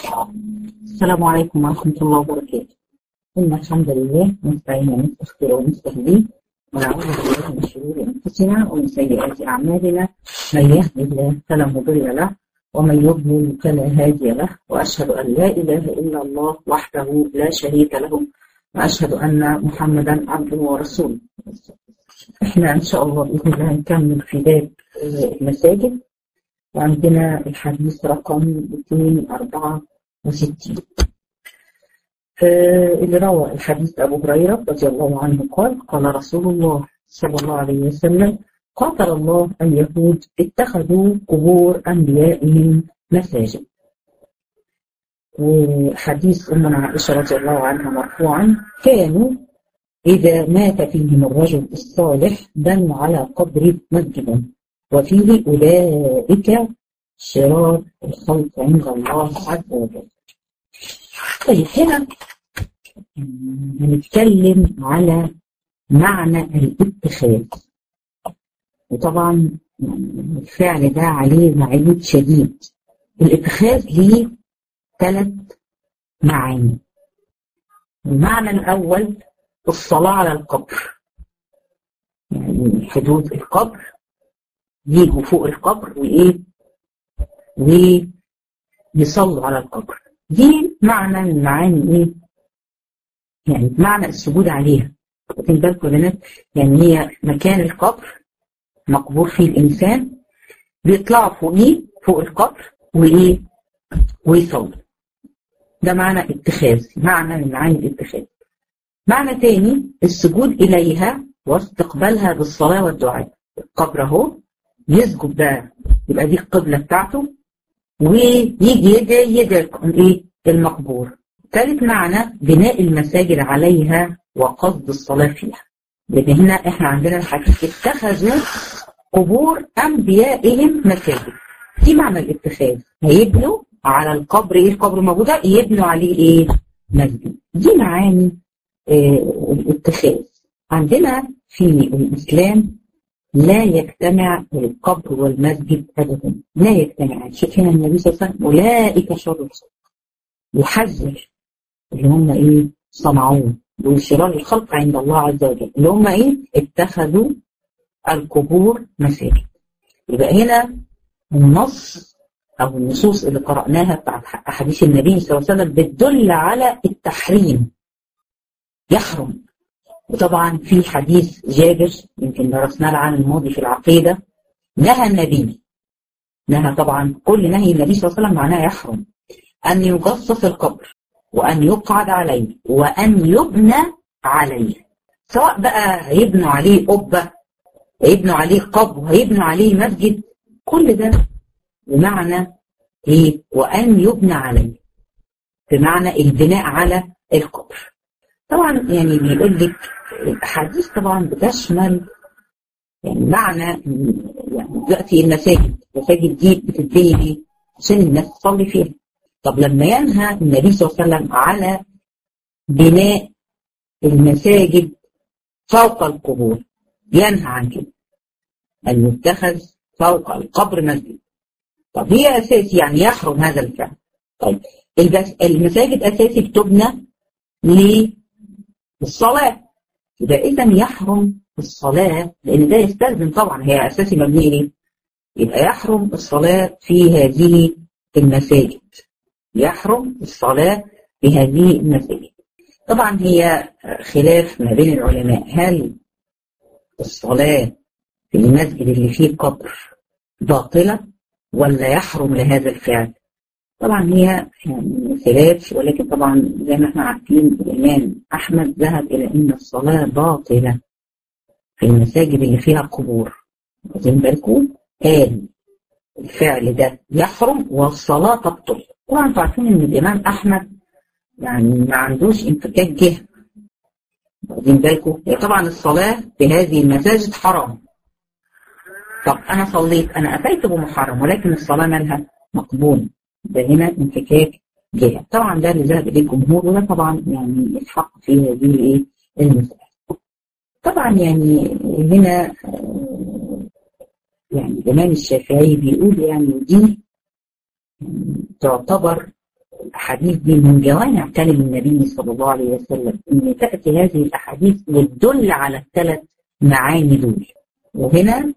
السلام عليكم ورحمة الله وبركاته إن الحمد لله نستعين ونستغفر ونستهديه ونعوذ بالله من شرور أنفسنا ومن سيئات أعمالنا من يهد الله فلا مضل له ومن يضلل فلا هادي له وأشهد أن لا إله إلا الله وحده لا شريك له وأشهد أن محمدا عبده ورسوله إحنا إن شاء الله بإذن الله نكمل في باب المساجد وعندنا الحديث رقم 264 اللي روى الحديث أبو هريرة رضي الله عنه قال قال رسول الله صلى الله عليه وسلم قاتل الله اليهود اتخذوا قبور أنبيائهم مساجد وحديث أمنا عائشة رضي الله عنها مرفوعا كانوا إذا مات فيهم الرجل الصالح بنوا على قبر مسجدا وفيه أولئك شرار الخلق عند الله عز وجل طيب هنا هنتكلم على معنى الاتخاذ وطبعا الفعل ده عليه وعيد شديد الاتخاذ ليه ثلاث معاني المعنى الأول الصلاة على القبر يعني حدود القبر يجوا فوق القبر وإيه ويصلوا على القبر دي معنى من معاني إيه يعني معنى السجود عليها واخدين بالكم يا بنات يعني هي مكان القبر مقبور فيه الإنسان بيطلعوا فوقيه فوق القبر وإيه ويصلوا ده معنى اتخاذ معنى من معاني الاتخاذ معنى تاني السجود إليها واستقبالها بالصلاة والدعاء القبر اهو يسجد بقى يبقى دي القبلة بتاعته ويجي يدعي يدعي ايه المقبور ثالث معنى بناء المساجد عليها وقصد الصلاة فيها لأن هنا احنا عندنا الحديث اتخذوا قبور أنبيائهم مساجد دي معنى الاتخاذ هيبنوا على القبر ايه القبر موجودة يبنوا عليه ايه مسجد دي معاني اه الاتخاذ عندنا في الإسلام لا يجتمع القبر والمسجد أبدا لا يجتمع شوف هنا النبي صلى الله عليه وسلم أولئك شر الخلق يحذر اللي هم إيه صنعوه وشرار الخلق عند الله عز وجل اللي هم إيه اتخذوا القبور مساجد يبقى هنا النص أو النصوص اللي قرأناها بتاعت أحاديث النبي صلى الله عليه وسلم بتدل على التحريم يحرم وطبعا في حديث جابر يمكن درسناه العام الماضي في العقيدة نهى النبي نهى طبعا كل نهي النبي صلى الله عليه وسلم معناه يحرم أن يجصص القبر وأن يقعد عليه وأن يبنى عليه سواء بقى هيبنوا عليه قبة هيبنوا عليه قبر هيبنوا عليه مسجد كل ده بمعنى ايه وأن يبنى عليه بمعنى البناء على القبر طبعا يعني بيقول لك الأحاديث طبعا بتشمل يعني معنى يعني دلوقتي المساجد المساجد دي بتتبني ليه؟ عشان الناس تصلي فيها طب لما ينهى النبي صلى الله عليه وسلم على بناء المساجد فوق القبور ينهى عن كده أن يتخذ فوق القبر مسجد طب هي أساسي يعني يحرم هذا الفعل طيب المساجد أساسي بتبنى للصلاة يبقى إذا يحرم الصلاة لأن ده يستلزم طبعا هي أساسي مبنية ليه؟ يبقى يحرم الصلاة في هذه المساجد يحرم الصلاة في هذه المساجد طبعا هي خلاف ما بين العلماء هل الصلاة في المسجد اللي فيه قبر باطلة ولا يحرم لهذا الفعل طبعا هي يعني خلاف ولكن طبعا زي ما احنا عارفين الإمام أحمد ذهب إلى أن الصلاة باطلة في المساجد اللي فيها قبور واخدين بالكم قال الفعل ده يحرم والصلاة تبطل طبعا انتوا عارفين ان الإمام أحمد يعني ما عندوش انفكاك جهة واخدين بالكم هي طبعا الصلاة في هذه المساجد حرام طب أنا صليت أنا أتيت بمحرم ولكن الصلاة مالها مقبولة ده هنا انفكاك جهة طبعا ده اللي ذهب إليه الجمهور وده طبعا يعني الحق في هذه إيه المسألة طبعا يعني هنا يعني الإمام الشافعي بيقول يعني دي تعتبر الأحاديث دي من جوامع كلم النبي صلى الله عليه وسلم إن تأتي هذه الأحاديث وتدل على الثلاث معاني دول وهنا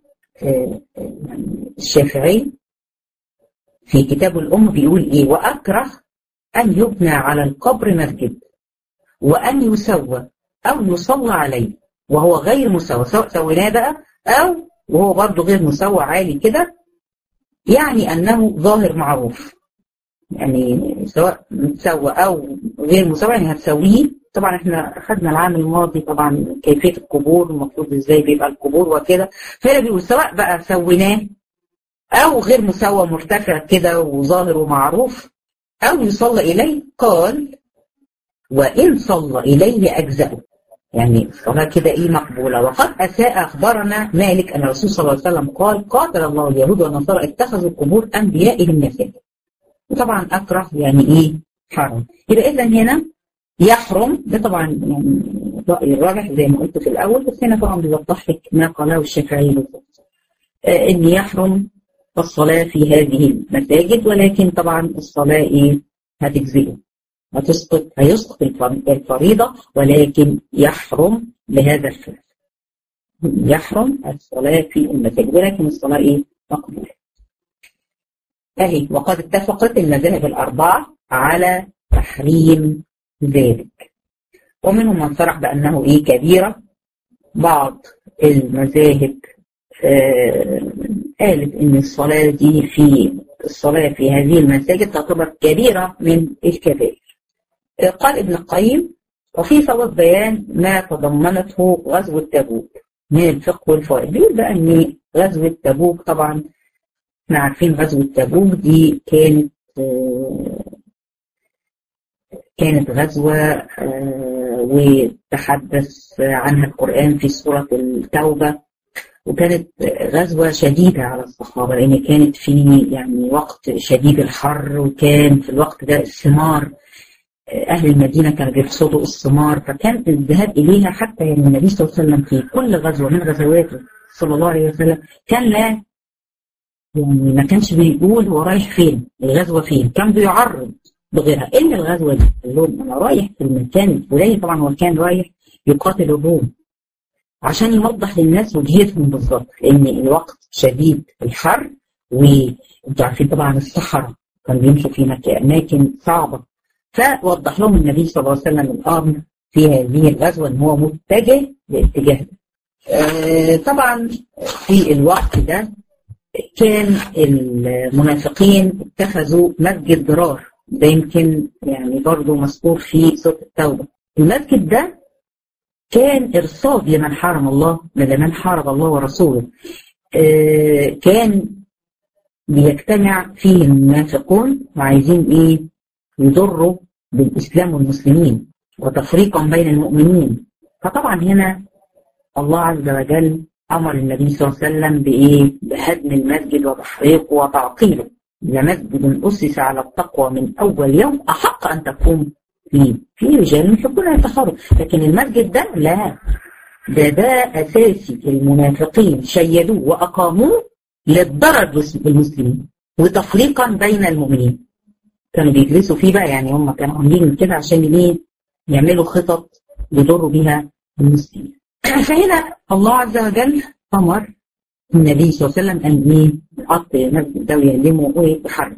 الشافعي في كتاب الأم بيقول إيه وأكره أن يبنى على القبر مسجد وأن يسوى أو يصلى عليه وهو غير مسوى سواء سويناه بقى أو وهو برضه غير مسوى عالي كده يعني أنه ظاهر معروف يعني سواء متسوى أو غير مسوى يعني هتسويه طبعا احنا خدنا العام الماضي طبعا كيفية القبور المفروض ازاي بيبقى القبور وكده فهنا بيقول سواء بقى سويناه أو غير مسوى مرتفع كده وظاهر ومعروف أو يصلى إليه قال وإن صلى إليه أجزأه يعني الصلاة كده إيه مقبولة وقد أساء أخبرنا مالك أن الرسول صلى الله عليه وسلم قال قاتل الله اليهود والنصارى اتخذوا قبور أنبيائهم مساجد وطبعا أكره يعني إيه حرم يبقى إذا هنا يحرم ده طبعا يعني رأي الراجح زي ما قلت في الأول بس هنا طبعا بيوضح لك ما قاله الشافعي بالضبط آه إن يحرم الصلاة في هذه المساجد ولكن طبعا الصلاة إيه هتجزئه هتسقط هيسقط الفريضة ولكن يحرم بهذا الفعل يحرم الصلاة في المساجد ولكن الصلاة إيه مقبولة أهي وقد اتفقت المذاهب الأربعة على تحريم ذلك ومنهم من صرح بأنه إيه كبيرة بعض المذاهب آه قالت ان الصلاة دي في الصلاة في هذه المساجد تعتبر كبيرة من الكبائر قال ابن القيم وفي صواب بيان ما تضمنته غزوة تبوك من الفقه والفوائد بيقول بقى ان غزوة تبوك طبعا احنا عارفين غزوة تبوك دي كانت كانت غزوة وتحدث عنها القرآن في سورة التوبة وكانت غزوة شديدة على الصحابة لأن كانت في يعني وقت شديد الحر وكان في الوقت ده الثمار أهل المدينة كانوا بيحصدوا الثمار فكان الذهاب إليها حتى يعني النبي صلى الله عليه وسلم في كل غزوة من غزواته صلى الله عليه وسلم كان لا يعني ما كانش بيقول هو رايح فين الغزوة فين كان بيعرض بغيرها إلا الغزوة دي قال لهم أنا رايح في المكان الفلاني طبعا هو كان رايح يقاتل الروم عشان يوضح للناس وجهتهم بالظبط لان الوقت شديد الحر وانتوا عارفين طبعا الصحراء كانوا بيمشوا في اماكن صعبه فوضح لهم النبي صلى الله عليه وسلم الامر في هذه الغزوه ان هو متجه لاتجاه ده. آه طبعا في الوقت ده كان المنافقين اتخذوا مسجد ضرار ده يمكن يعني برضه مذكور في سوره التوبه المسجد ده كان إرصاد لمن حارب الله لمن حارب الله ورسوله آه كان بيجتمع فيه المنافقون وعايزين إيه يضروا بالإسلام والمسلمين وتفريقا بين المؤمنين فطبعا هنا الله عز وجل أمر النبي صلى الله عليه وسلم بإيه بهدم المسجد وتحريقه وتعطيله لمسجد أسس على التقوى من أول يوم أحق أن تقوم فيه في رجال يحبون يتخرج لكن المسجد ده لا ده ده أساسي المنافقين شيدوه وأقاموه للضرر بالمسلمين وتفريقا بين المؤمنين كانوا بيجلسوا فيه بقى يعني هم كانوا عاملين كده عشان ايه يعملوا خطط يضروا بيها المسلمين فهنا الله عز وجل أمر النبي صلى الله عليه وسلم أن إيه يحط المسجد ده ويعلمه ويتحرك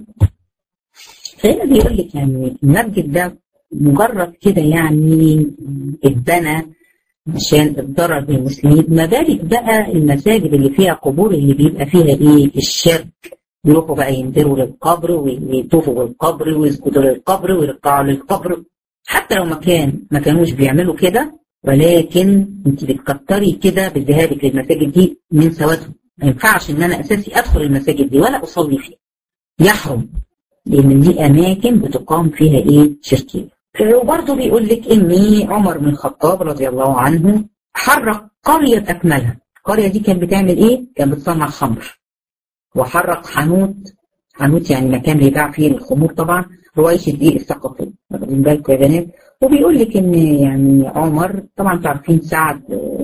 فهنا بيقول لك يعني المسجد ده مجرد كده يعني اتبنى عشان الضرر بالمسلمين ما بالك بقى المساجد اللي فيها قبور اللي بيبقى فيها ايه الشرك يروحوا بقى ينذروا للقبر ويطوفوا بالقبر ويسجدوا للقبر ويركعوا للقبر حتى لو مكان ما كانوش بيعملوا كده ولكن انت بتكتري كده بذهابك للمساجد دي من سواتهم ما ينفعش ان انا اساسي ادخل المساجد دي ولا اصلي فيها يحرم لان دي اماكن بتقام فيها ايه شركيه وبرضه بيقول لك ان عمر بن الخطاب رضي الله عنه حرق قريه اكملها القريه دي كانت بتعمل ايه كانت بتصنع خمر وحرق حانوت حانوت يعني مكان بيباع فيه الخمور طبعا روايش الدقيق الثقافي واخدين بالكم يا بنات وبيقول لك ان يعني عمر طبعا تعرفين سعد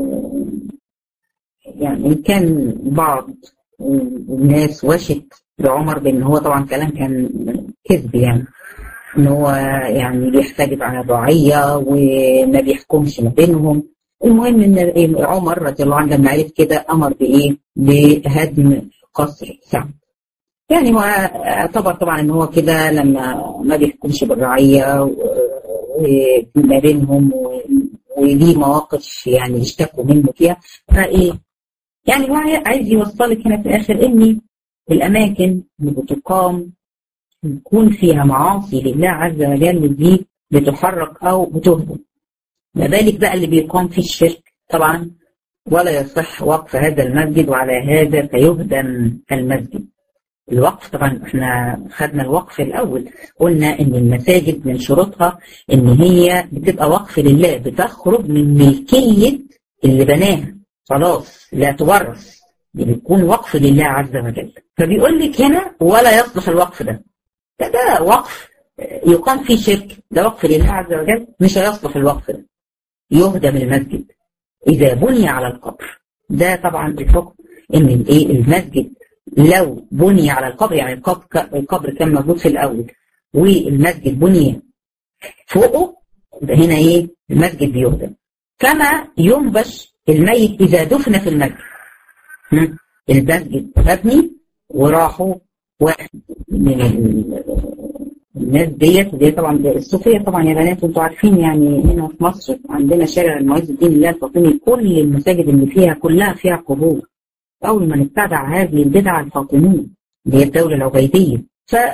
يعني كان بعض الناس وشت بعمر بان هو طبعا كلام كان كذب يعني ان هو يعني بيحتجب عن الرعيه وما بيحكمش ما بينهم المهم ان عمر رضي الله عنه لما عرف كده امر بايه؟ بهدم قصر سعد. يعني هو اعتبر طبعا ان هو كده لما ما بيحكمش بالرعيه وما بينهم وليه مواقف يعني يشتكوا منه فيها فايه؟ يعني هو عايز يوصلك هنا في الاخر ان الاماكن اللي بتقام يكون فيها معاصي لله عز وجل دي بتحرك او بتهدم. ما بالك بقى اللي بيقام فيه الشرك طبعا ولا يصح وقف هذا المسجد وعلى هذا فيهدم المسجد الوقف طبعا احنا خدنا الوقف الاول قلنا ان المساجد من شروطها ان هي بتبقى وقف لله بتخرج من ملكيه اللي بناها خلاص لا تورث بيكون وقف لله عز وجل فبيقول لك هنا ولا يصلح الوقف ده ده, ده وقف يقام فيه شرك ده وقف لله عز وجل مش هيصلح الوقف ده يهدم المسجد إذا بني على القبر ده طبعا الحكم إن الإيه المسجد لو بني على القبر يعني القبر, القبر كان موجود في الأول والمسجد بني فوقه هنا إيه المسجد بيهدم كما ينبش الميت إذا دفن في المسجد المسجد مبني وراحوا واحد من الناس ديت ودي طبعا الصوفيه طبعا يا بنات انتوا عارفين يعني هنا في مصر عندنا شارع المعز الدين الله الفاطمي كل المساجد اللي فيها كلها فيها قبور اول ما نبتدع هذه البدعه الفاطميه اللي هي الدوله العبيديه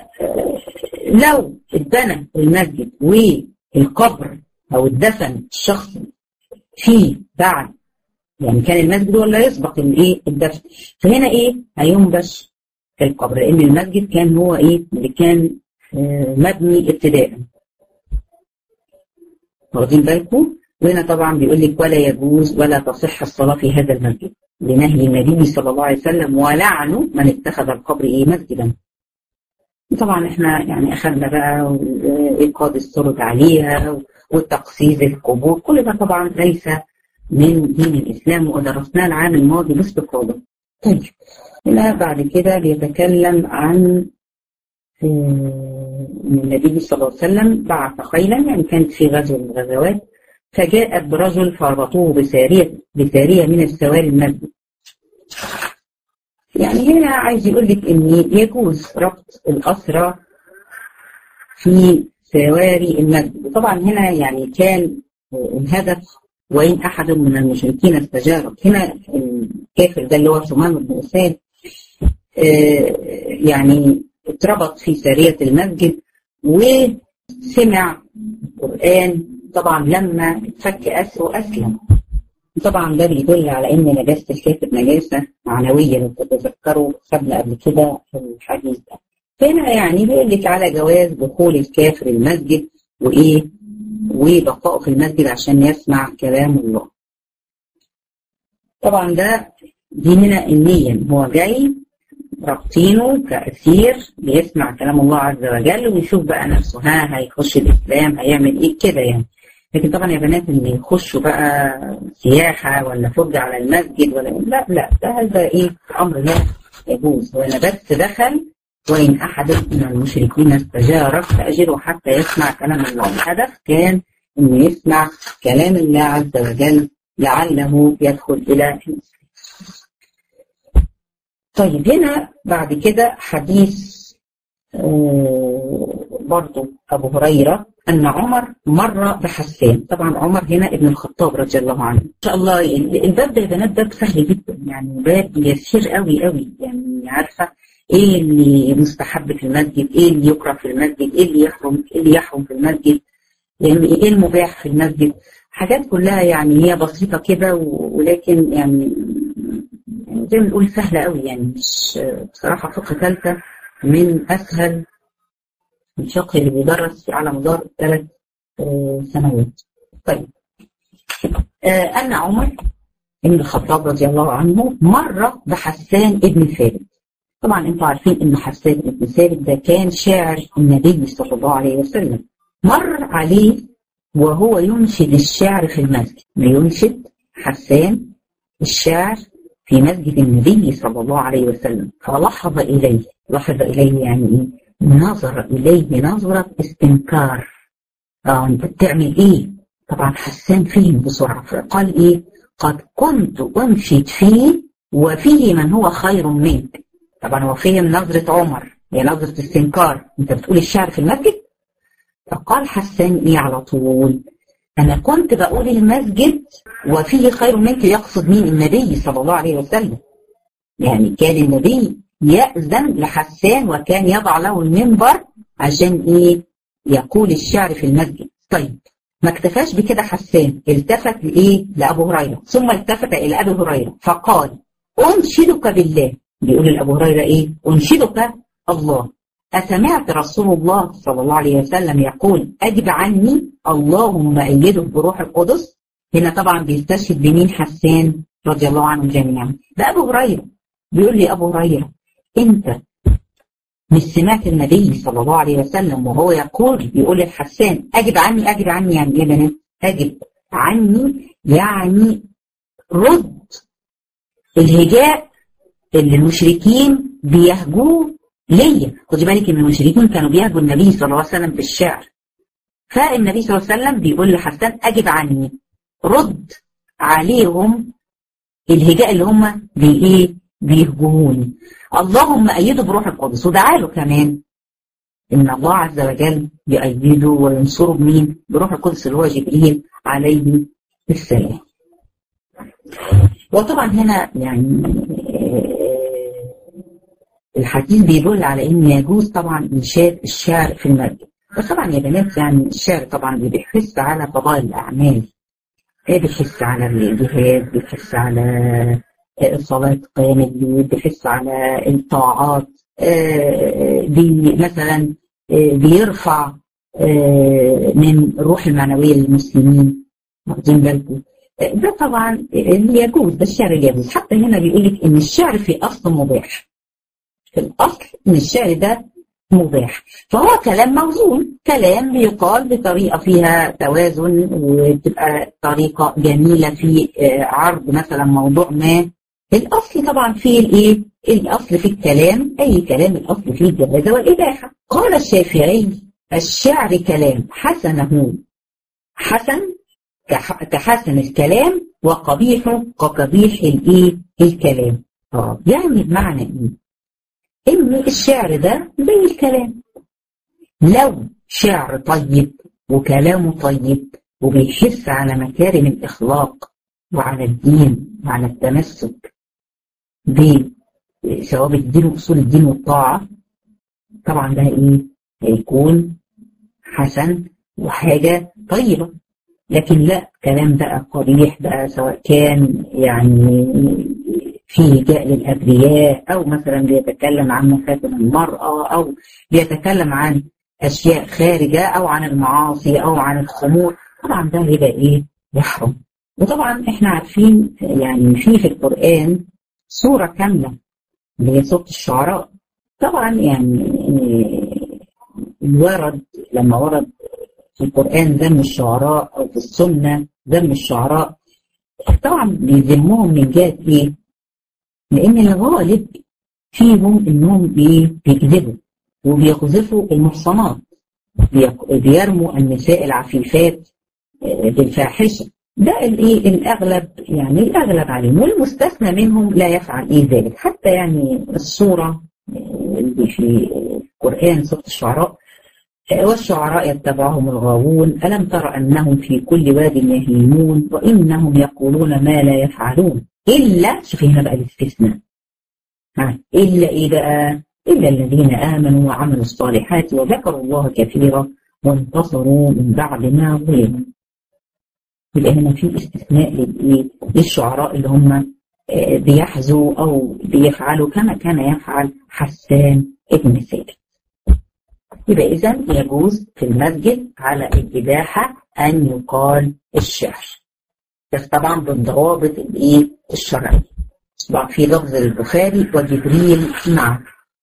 فلو اتبنى المسجد والقبر او الدفن الشخص فيه بعد يعني كان المسجد هو اللي يسبق الايه الدفن فهنا ايه هينبش القبر لان المسجد كان هو ايه اللي كان مبني ابتداء واخدين بالكم وهنا طبعا بيقول لك ولا يجوز ولا تصح الصلاه في هذا المسجد لنهي النبي صلى الله عليه وسلم ولعنه من اتخذ القبر ايه مسجدا طبعا احنا يعني اخذنا بقى ايقاد السرد عليها وتقصيص القبور كل ده طبعا ليس من دين الاسلام ودرسناه العام الماضي باستفاضه طيب هنا بعد كده بيتكلم عن النبي صلى الله عليه وسلم بعث خيلا يعني كانت في غزو من الغزوات فجاءت برجل فربطوه بسارية بسارية من السواري المسجد يعني هنا عايز يقول لك ان يجوز ربط الأسرى في سواري المسجد وطبعا هنا يعني كان الهدف وإن أحد من المشركين استجارك هنا الكافر ده اللي هو سمام بن أساد يعني اتربط في سارية المسجد وسمع القرآن طبعا لما اتفك أسره أسلم طبعا ده بيدل على ان نجاسة الكافر نجاسة معنوية لو تتذكروا خدنا قبل كده في الحديث ده فهنا يعني بيقول لك على جواز دخول الكافر المسجد وايه وبقائه في المسجد عشان يسمع كلام الله طبعا ده دي هنا النية هو جاي رابطينه كأسير بيسمع كلام الله عز وجل ويشوف بقى نفسه ها هيخش الإسلام هيعمل إيه كده يعني لكن طبعا يا بنات اللي يخشوا بقى سياحة ولا فرجة على المسجد ولا لا لا ده هذا إيه أمر لا يجوز وأنا بس دخل وإن أحد من المشركين استجارك فأجره حتى يسمع كلام الله الهدف كان إنه يسمع كلام الله عز وجل لعله يدخل إلى الإسلام طيب هنا بعد كده حديث برضو أبو هريرة أن عمر مر بحسان طبعا عمر هنا ابن الخطاب رضي الله عنه إن شاء الله الباب ده يا بنات باب سهل جدا يعني باب يسير قوي قوي يعني عارفة ايه اللي مستحب في المسجد ايه اللي يكره في المسجد ايه اللي يحرم ايه اللي يحرم في المسجد يعني ايه المباح في المسجد حاجات كلها يعني هي بسيطة كده ولكن يعني زي ما نقول سهلة قوي يعني مش بصراحة فقه ثالثة من أسهل الفقه اللي بيدرس على مدار ثلاث سنوات طيب آه أن عمر بن الخطاب رضي الله عنه مر بحسان ابن ثابت طبعا انتوا عارفين ان حسان ابن ثابت ده كان شاعر النبي صلى الله عليه وسلم مر عليه وهو ينشد الشعر في المسجد بينشد حسان الشعر في مسجد النبي صلى الله عليه وسلم فلحظ إليه لحظ إليه يعني إيه نظر إليه نظرة استنكار اه انت بتعمل ايه طبعا حسان فهم بسرعة فقال ايه قد كنت انشد فيه وفيه من هو خير منك طبعا هو فهم نظرة عمر هي نظرة استنكار انت بتقول الشعر في المسجد فقال حسان ايه على طول انا كنت بقول المسجد وفيه خير منك يقصد مين النبي صلى الله عليه وسلم يعني كان النبي يأذن لحسان وكان يضع له المنبر عشان ايه يقول الشعر في المسجد طيب ما اكتفاش بكده حسان التفت لايه لابو هريره ثم التفت الى ابي هريره فقال انشدك بالله بيقول لابو هريره ايه انشدك الله أسمعت رسول الله صلى الله عليه وسلم يقول أجب عني اللهم أيده بروح القدس هنا طبعا بيستشهد بمين حسان رضي الله عنهم جميعا ده أبو هريرة بيقول لي أبو هريرة أنت مش سمعت النبي صلى الله عليه وسلم وهو يقول يقول للحسان أجب عني أجب عني يعني إيه بنات أجب عني يعني رد الهجاء اللي المشركين بيهجوه ليا خدي بالك ان المشركين كانوا بيهجوا النبي صلى الله عليه وسلم بالشعر فالنبي صلى الله عليه وسلم بيقول لحسان اجب عني رد عليهم الهجاء اللي هم بايه بيهجوهوني اللهم ايده بروح القدس ودعا له كمان ان الله عز وجل يؤيده وينصره بمين بروح القدس اللي هو جبريل عليه السلام وطبعا هنا يعني الحديث بيدل على ان يجوز طبعا انشاد الشعر في المسجد بس طبعا يا بنات يعني الشعر طبعا بيحس على فضائل الاعمال بيحس على الجهاد بيحس على صلاة قيام الليل بيحس على الطاعات بي مثلا بيرفع من الروح المعنوية للمسلمين واخدين بالكم ده طبعا يجوز ده الشعر يجوز حتى هنا بيقول لك ان الشعر في اصل مباح في الأصل إن الشعر ده مباح فهو كلام موزون كلام بيقال بطريقة فيها توازن وتبقى طريقة جميلة في عرض مثلا موضوع ما الأصل طبعا في الإيه؟ الأصل في الكلام أي كلام الأصل فيه الجواز والإباحة قال الشافعي الشعر كلام حسنه حسن كحسن الكلام وقبيحه كقبيح الإيه؟ الكلام اه يعني بمعنى إيه؟ ان الشعر ده زي الكلام لو شعر طيب وكلامه طيب وبيحس على مكارم الاخلاق وعلى الدين وعلى التمسك بثواب الدين واصول الدين والطاعه طبعا ده ايه هيكون حسن وحاجه طيبه لكن لا كلام بقى قبيح بقى سواء كان يعني فيه جاء للأبرياء أو مثلا بيتكلم عن مفاتن المرأة أو بيتكلم عن أشياء خارجة أو عن المعاصي أو عن الخمور طبعا ده يبقى إيه يحرم وطبعا إحنا عارفين يعني في في القرآن سورة كاملة اللي هي سورة الشعراء طبعا يعني ورد لما ورد في القرآن ذم الشعراء أو في السنة ذم الشعراء طبعا بيذمهم من جهة إيه؟ لأن الغالب فيهم إنهم بيكذبوا وبيقذفوا المحصنات بيرموا النساء العفيفات بالفاحشة ده الايه الاغلب يعني الاغلب عليهم والمستثنى منهم لا يفعل ايه ذلك حتى يعني الصوره اللي في القران سوره الشعراء والشعراء يتبعهم الغاوون ألم تر أنهم في كل واد يهيمون وإنهم يقولون ما لا يفعلون إلا شوفي هنا بقى الاستثناء ها إلا إيه بقى إلا الذين آمنوا وعملوا الصالحات وذكروا الله كثيرا وانتصروا من بعد ما ظلموا يبقى هنا في استثناء للإيه للشعراء اللي هم بيحزوا أو بيفعلوا كما كان يفعل حسان ابن ثابت يبقى إذا يجوز في المسجد على الإباحة أن يقال الشعر بس طبعا بالضوابط الإيه الشرعية طبعا في لفظ البخاري وجبريل معه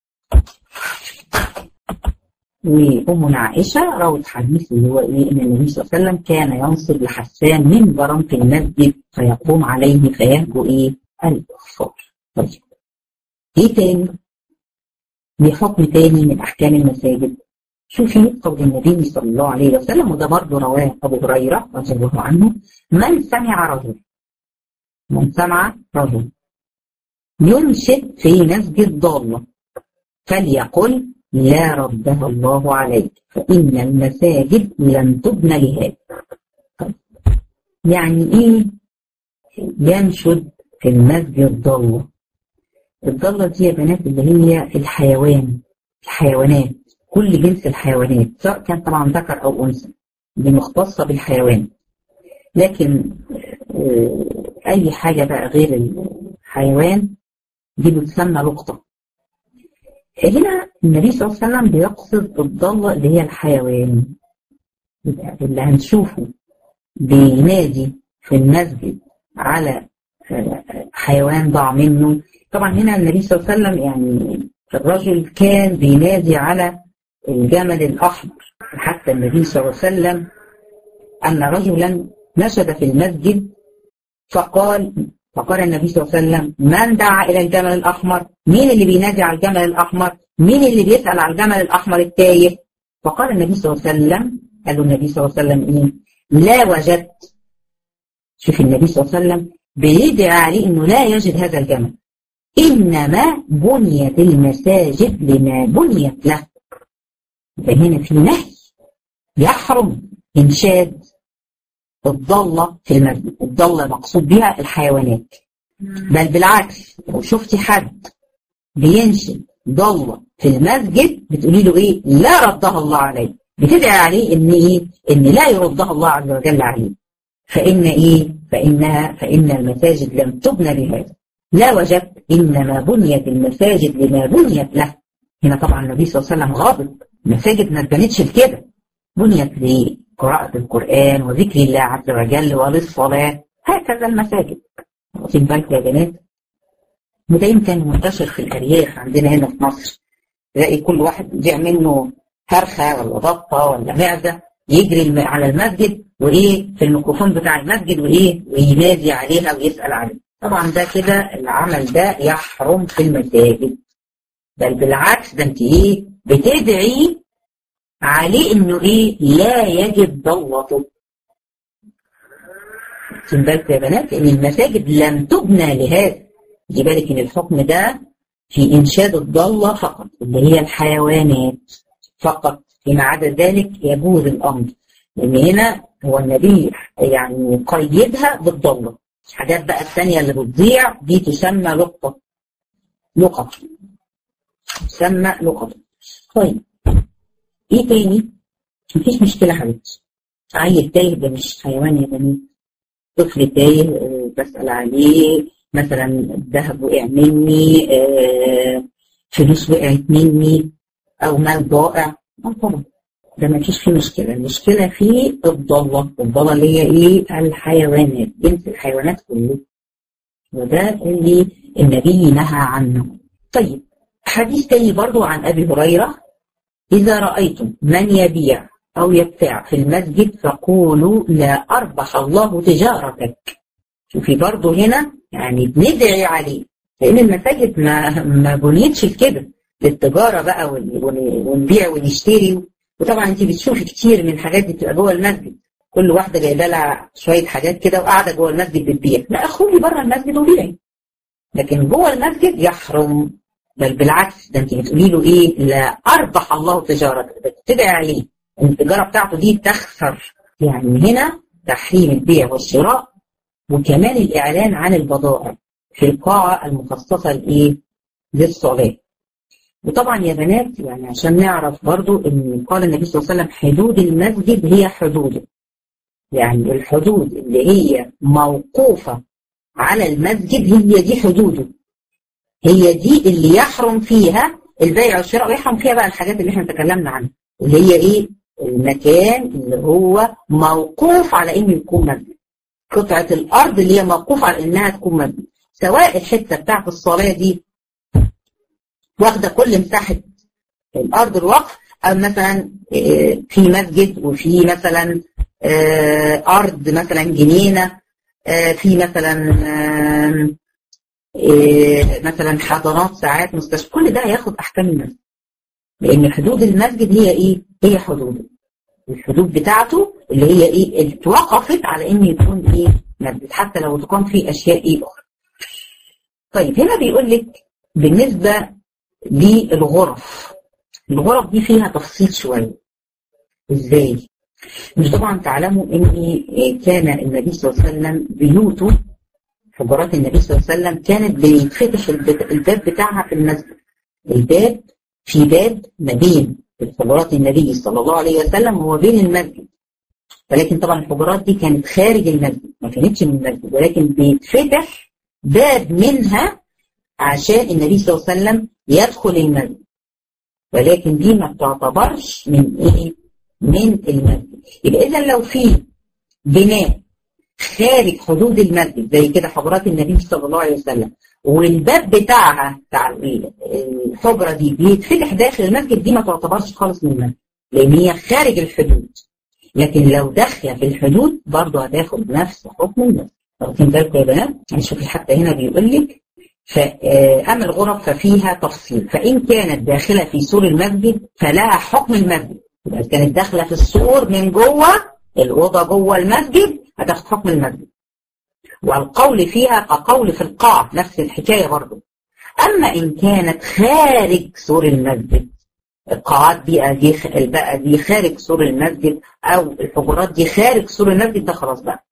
وأمنا عائشة روت حديث اللي هو إيه إن النبي صلى الله عليه وسلم كان ينصب لحسان منبرا في المسجد فيقوم عليه فيهجو إيه الكفار طيب إيه تاني؟ لحكم تاني من أحكام المساجد شوفي قول النبي صلى الله عليه وسلم وده برضه رواه أبو هريرة رضي الله عنه من سمع رجل من سمع رجل ينشد في مسجد ضالة فليقل لا ردها الله عليك فإن المساجد لم تبنى لهذا يعني إيه ينشد في المسجد ضالة الضالة دي يا بنات اللي هي الحيوان الحيوانات كل جنس الحيوانات سواء كان طبعا ذكر أو أنثى دي مختصة بالحيوان لكن أي حاجة بقى غير الحيوان دي بتسمى لقطة هنا النبي صلى الله عليه وسلم بيقصد الضالة اللي هي الحيوان اللي هنشوفه بينادي في المسجد على حيوان ضاع منه طبعا هنا النبي صلى الله عليه وسلم يعني الرجل كان بينادي على الجمل الأحمر حتى النبي صلى الله عليه وسلم أن رجلا نشد في المسجد فقال فقال النبي صلى الله عليه وسلم من دعا إلى الجمل الأحمر مين اللي بينادي على الجمل الأحمر مين اللي بيسأل على الجمل الأحمر التايه فقال النبي صلى الله عليه وسلم قال النبي صلى الله عليه وسلم إيه لا وجدت شوف النبي صلى الله عليه وسلم بيدعي عليه إنه لا يجد هذا الجمل إنما بنيت المساجد لما بنيت له فهنا في نهي يحرم إنشاد الضالة في المسجد الضالة مقصود بها الحيوانات بل بالعكس لو شفتي حد بينشد ضالة في المسجد بتقولي له ايه لا ردها الله عليه بتدعي عليه ان ايه ان لا يردها الله عز وجل عليه فان ايه فانها فان المساجد لم تبنى بهذا لا وجدت انما بنيت المساجد لما بنيت له هنا طبعا النبي صلى الله عليه وسلم غاضب المساجد ما اتبنتش لكده بنيت لقراءة القرآن وذكر الله عز وجل وللصلاة هكذا المساجد واخدين بالكم يا بنات وده يمكن منتشر في الأرياف عندنا هنا في مصر تلاقي كل واحد يضيع منه فرخة ولا بطة ولا معزة يجري على المسجد وإيه في الميكروفون بتاع المسجد وإيه وينادي عليها ويسأل عليها طبعا ده كده العمل ده يحرم في المساجد بل بالعكس ده انت ايه بتدعي عليه انه ايه لا يجب ضلته خد بالك يا بنات ان المساجد لم تبنى لهذا خدي بالك ان الحكم ده في انشاد الضالة فقط اللي هي الحيوانات فقط فيما عدا ذلك يجوز الامر لان هنا هو النبي يعني قيدها بالضالة الحاجات بقى الثانية اللي بتضيع دي تسمى لقطة لقط تسمى لقط طيب ايه تاني؟ مفيش مشكلة حبيبتي عيل تايه ده مش حيوان يا بنات طفل تايه بسأل عليه مثلا الذهب وقع مني آه فلوس وقعت مني او مال ضائع اه طبعا ده مفيش فيه مشكلة المشكلة في الضالة الضالة اللي هي ايه الحيوانات جنس الحيوانات كله وده اللي النبي نهى عنه طيب حديث تاني برضو عن ابي هريره إذا رأيتم من يبيع أو يبتاع في المسجد فقولوا لا أربح الله تجارتك شوفي برضو هنا يعني بندعي عليه لأن المساجد ما ما بنيتش كده للتجارة بقى ونبيع ونشتري وطبعا انت بتشوفي كتير من الحاجات دي بتبقى جوه المسجد كل واحدة جايبة لها شوية حاجات كده وقاعدة جوه المسجد بتبيع لا اخرجي بره المسجد وبيعي لكن جوه المسجد يحرم بل بالعكس ده انت بتقولي له ايه لا اربح الله تجارتك بتدعي عليه ان التجاره بتاعته دي تخسر يعني هنا تحريم البيع والشراء وكمان الاعلان عن البضائع في القاعه المخصصه لايه للصلاه وطبعا يا بنات يعني عشان نعرف برضو ان قال النبي صلى الله عليه وسلم حدود المسجد هي حدوده يعني الحدود اللي هي موقوفه على المسجد هي دي حدوده هي دي اللي يحرم فيها البيع والشراء ويحرم فيها بقى الحاجات اللي احنا تكلمنا عنها اللي هي ايه المكان اللي هو موقوف على انه يكون مسجد قطعة الارض اللي هي موقوف على انها تكون مسجد سواء الحتة بتاعت الصلاة دي واخدة كل مساحة الارض الوقف او مثلا في مسجد وفي مثلا ارض مثلا جنينة في مثلا إيه مثلا حضانات ساعات مستشفى كل ده هياخد احكام المسجد لان حدود المسجد هي ايه هي حدوده الحدود بتاعته اللي هي ايه اللي توقفت على ان يكون ايه مسجد حتى لو تكون في اشياء ايه اخرى طيب هنا بيقول لك بالنسبه للغرف الغرف دي فيها تفصيل شويه ازاي مش طبعا تعلموا ان كان النبي صلى الله عليه وسلم بيوته حجرات النبي صلى الله عليه وسلم كانت بيتفتح الباب بتاعها في المسجد الباب في باب ما بين حجرات النبي صلى الله عليه وسلم وما بين المسجد ولكن طبعا الحجرات دي كانت خارج المسجد ما كانتش من المسجد ولكن بيتفتح باب منها عشان النبي صلى الله عليه وسلم يدخل المسجد ولكن دي ما بتعتبرش من ايه من المسجد يبقى اذا لو في بناء خارج حدود المسجد زي كده حجرات النبي صلى الله عليه وسلم والباب بتاعها بتاع الحجره دي بيتفتح داخل المسجد دي ما تعتبرش خالص من المسجد لان هي خارج الحدود لكن لو داخله في الحدود برضه هتاخد نفس حكم المسجد واخدين بالكم يا بنات هنشوف حتى هنا بيقول لك فأما الغرف ففيها تفصيل فإن كانت داخلة في سور المسجد فلها حكم المسجد يبقى كانت داخلة في السور من جوه الأوضة جوه المسجد هتاخد حكم المسجد والقول فيها كقول في القاع نفس الحكاية برضه أما إن كانت خارج سور المسجد القاعات دي دي بقى دي خارج سور المسجد أو الحجرات دي خارج سور المسجد ده خلاص بقى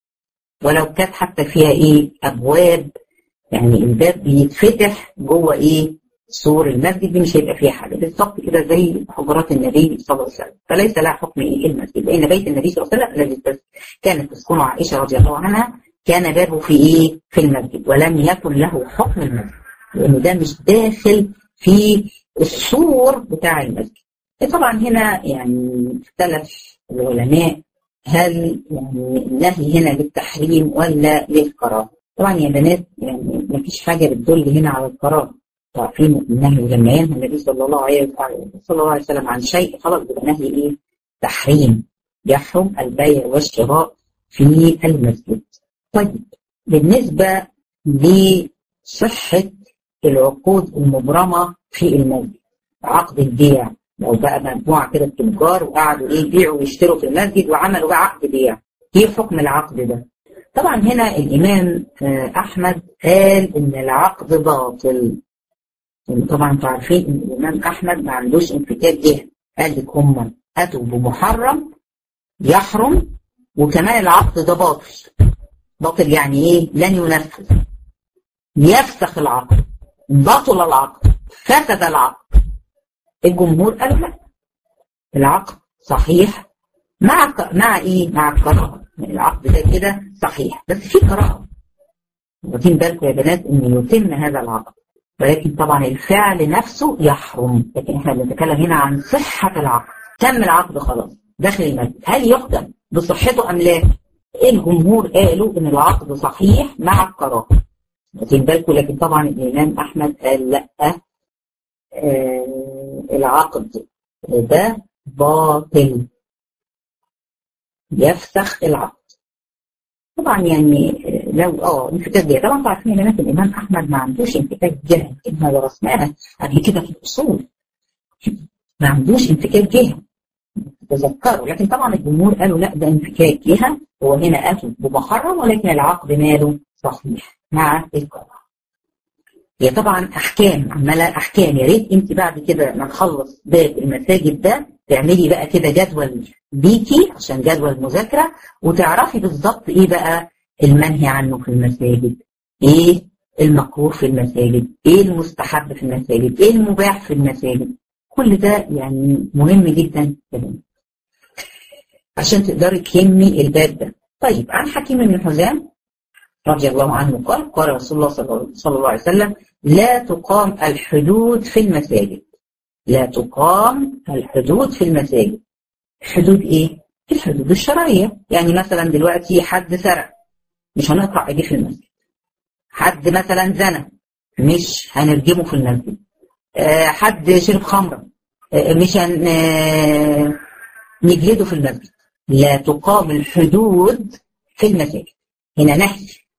ولو كانت حتى فيها إيه أبواب يعني الباب بيتفتح جوه إيه سور المسجد دي مش هيبقى فيها حاجة بالظبط كده زي حجرات النبي صلى الله عليه وسلم فليس لها حكم إيه المسجد لأن بيت النبي صلى الله عليه وسلم الذي كانت تسكنه عائشة رضي الله عنها كان بابه في إيه في المسجد ولم يكن له حكم المسجد لأنه ده مش داخل في السور بتاع المسجد طبعا هنا يعني اختلف العلماء هل يعني النهي هنا للتحريم ولا للكراهه طبعا يا بنات يعني ما فيش حاجه بتدل هنا على الكراهه عارفين النهي لما ينهى النبي صلى الله عليه صلى الله عليه وسلم عن شيء خلاص بيبقى نهي ايه؟ تحريم يحرم البيع والشراء في المسجد. طيب بالنسبه لصحه العقود المبرمه في المسجد عقد البيع لو بقى مجموعه كده تجار وقعدوا ايه يبيعوا ويشتروا في المسجد وعملوا بقى عقد بيع ايه حكم العقد ده؟ طبعا هنا الامام احمد قال ان العقد باطل طبعا انتوا عارفين ان الامام احمد ما عندوش انفكاك جهه قال لك هم اتوا بمحرم يحرم وكمان العقد ده باطل باطل يعني ايه لن ينفذ يفسخ العقد بطل العقد فسد العقد الجمهور قال لا العقد صحيح مع مع ايه مع الكراهه العقد ده كده صحيح بس في كراهه واخدين بالكم يا بنات ان يتم هذا العقد ولكن طبعا الفعل نفسه يحرم لكن احنا بنتكلم هنا عن صحة العقد تم العقد خلاص داخل المسجد هل يحكم بصحته أم لا الجمهور قالوا ان العقد صحيح مع الكراهه واخدين بالكم لكن طبعا الإمام أحمد قال لا آه العقد ده باطل يفسخ العقد طبعا يعني لو اه انفكاك جهه طبعا انتوا عارفين ان الامام احمد ما عندوش انفكاك جهه كلمه درسناها قبل كده في الاصول ما عندوش انفكاك جهه تذكروا لكن طبعا الجمهور قالوا لا ده انفكاك جهه هو هنا اتوا بمحرم ولكن العقد ماله صحيح مع الكراهه هي طبعا احكام عماله احكام يا ريت انت بعد كده ما نخلص باب المساجد ده تعملي بقى كده جدول بيكي عشان جدول مذاكره وتعرفي بالظبط ايه بقى المنهي عنه في المساجد ايه المكروه في المساجد ايه المستحب في المساجد ايه المباح في المساجد كل ده يعني مهم جدا كده عشان تقدري تهمي الباب ده طيب عن حكيم بن حزام رضي الله عنه قال قال رسول الله صلى الله عليه وسلم لا تقام الحدود في المساجد لا تقام الحدود في المساجد حدود ايه الحدود الشرعية يعني مثلا دلوقتي حد سرق مش هنقطع ايديه في المسجد حد مثلا زنى مش هنرجمه في المسجد أه حد شرب خمرة أه مش هن أه نجلده في المسجد لا تقام الحدود في المساجد هنا نهي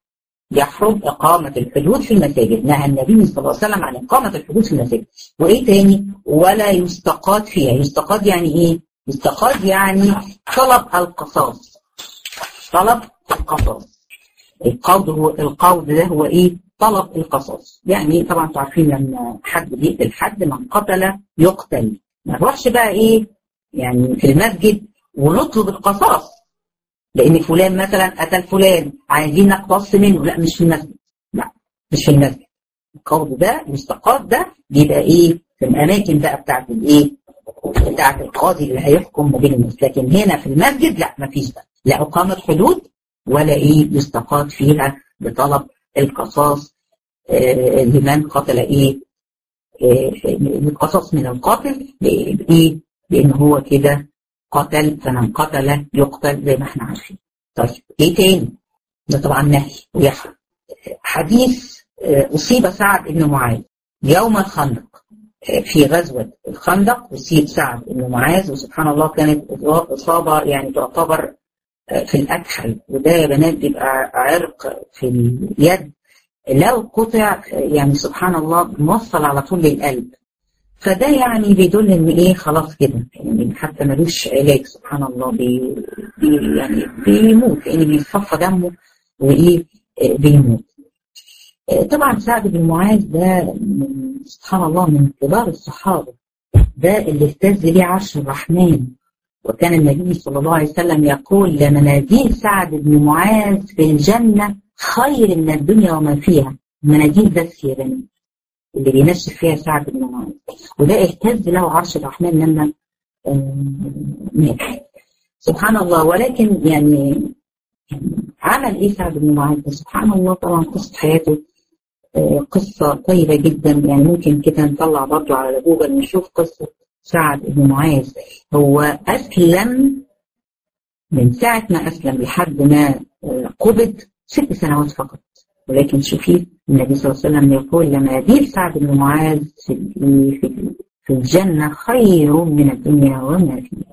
يحرم إقامة الحدود في المساجد نهى النبي صلى الله عليه وسلم عن إقامة الحدود في المساجد وإيه تاني ولا يستقاد فيها يستقاد يعني إيه يستقاد يعني طلب القصاص طلب القصاص القود هو القود ده هو إيه طلب القصاص يعني طبعا انتوا عارفين لما حد بيقتل حد من قتل يقتل ما نروحش بقى إيه يعني في المسجد ونطلب القصاص لان فلان مثلا قتل فلان عايزين نقتص منه لا مش في المسجد لا مش في المسجد القول ده الاستقاط ده بيبقى ايه في الاماكن بقى بتاعت الايه بتاعت القاضي اللي هيحكم ما بين الناس لكن هنا في المسجد لا ما فيش بقى لا اقامه حدود ولا ايه يستقاط فيها بطلب القصاص آه لمن قتل ايه آه القصاص من القاتل بايه لان هو كده قتل فمن قتل يقتل زي ما احنا عارفين طيب ايه تاني ده طبعا نهي ويحرم حديث اصيب سعد بن معاذ يوم الخندق في غزوة الخندق أصيب سعد بن معاذ وسبحان الله كانت إصابة يعني تعتبر في الأكحل وده يا بنات بيبقى عرق في اليد لو قطع يعني سبحان الله موصل على طول للقلب فده يعني بيدل ان ايه خلاص كده يعني حتى ملوش علاج سبحان الله بي بي يعني بيموت يعني بيصفى دمه وايه بيموت طبعا سعد بن معاذ ده من سبحان الله من كبار الصحابه ده اللي اهتز ليه عرش الرحمن وكان النبي صلى الله عليه وسلم يقول لمنازل سعد بن معاذ في الجنه خير من الدنيا وما فيها مناديل بس يا بني اللي بينشف فيها سعد بن معاذ وده اهتز له عرش الرحمن لما مات سبحان الله ولكن يعني عمل ايه سعد بن معاذ سبحان الله طبعا قصه حياته قصه طيبه جدا يعني ممكن كده نطلع برضه على جوجل نشوف قصه سعد بن معاذ هو اسلم من ساعه ما اسلم لحد ما قبض ست سنوات فقط ولكن شوفي النبي صلى الله عليه وسلم يقول لمناديل سعد بن معاذ في, في الجنة خير من الدنيا وما فيها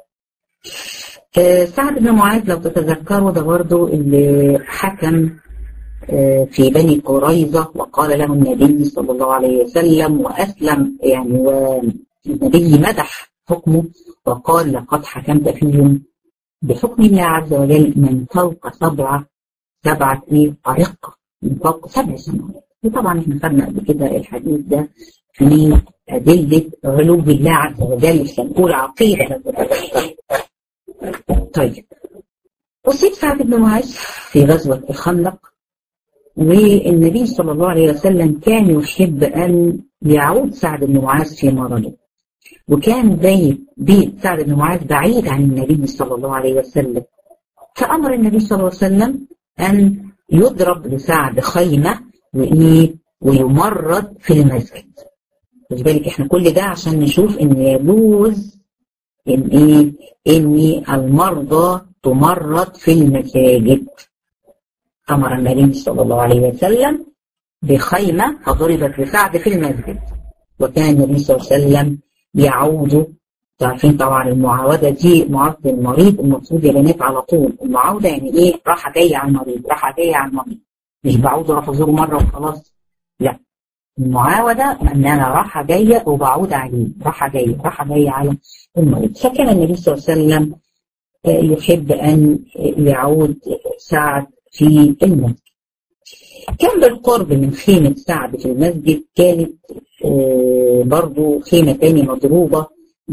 آه سعد بن معاذ لو تتذكروا ده برضه اللي حكم آه في بني قريظة وقال له النبي صلى الله عليه وسلم وأسلم يعني والنبي مدح حكمه وقال لقد حكمت فيهم بحكم الله عز وجل من فوق سبعة سبعة ايه أرقة من فوق سبع سنوات وطبعا احنا خدنا قبل كده الحديث ده في أدلة علو الله عز وجل مش هنقول عقيدة طيب أصيب سعد بن معاذ في غزوة الخندق والنبي صلى الله عليه وسلم كان يحب أن يعود سعد بن معاذ في مرضه وكان بيت بيت سعد بن معاذ بعيد عن النبي صلى الله عليه وسلم فأمر النبي صلى الله عليه وسلم أن يضرب لسعد خيمة وإيه ويمرض في المسجد خد بالك احنا كل ده عشان نشوف ان يجوز ان ايه ان المرضى تمرض في المساجد امر النبي صلى الله عليه وسلم بخيمة فضربت لسعد في المسجد وكان النبي صلى الله عليه وسلم يعود عارفين طبعا المعاودة دي معاودة المريض المقصود يا بنات على طول المعاودة يعني ايه راحة جاية على المريض راحة جاية على المريض مش بعود اروح ازوره مرة وخلاص لا المعاودة ان انا راحة جاية وبعود عليه راحة جاية راحة جاية على المريض فكان النبي صلى الله عليه وسلم يحب ان يعود سعد في المسجد كان بالقرب من خيمة سعد في المسجد كانت برضو خيمة تاني مضروبة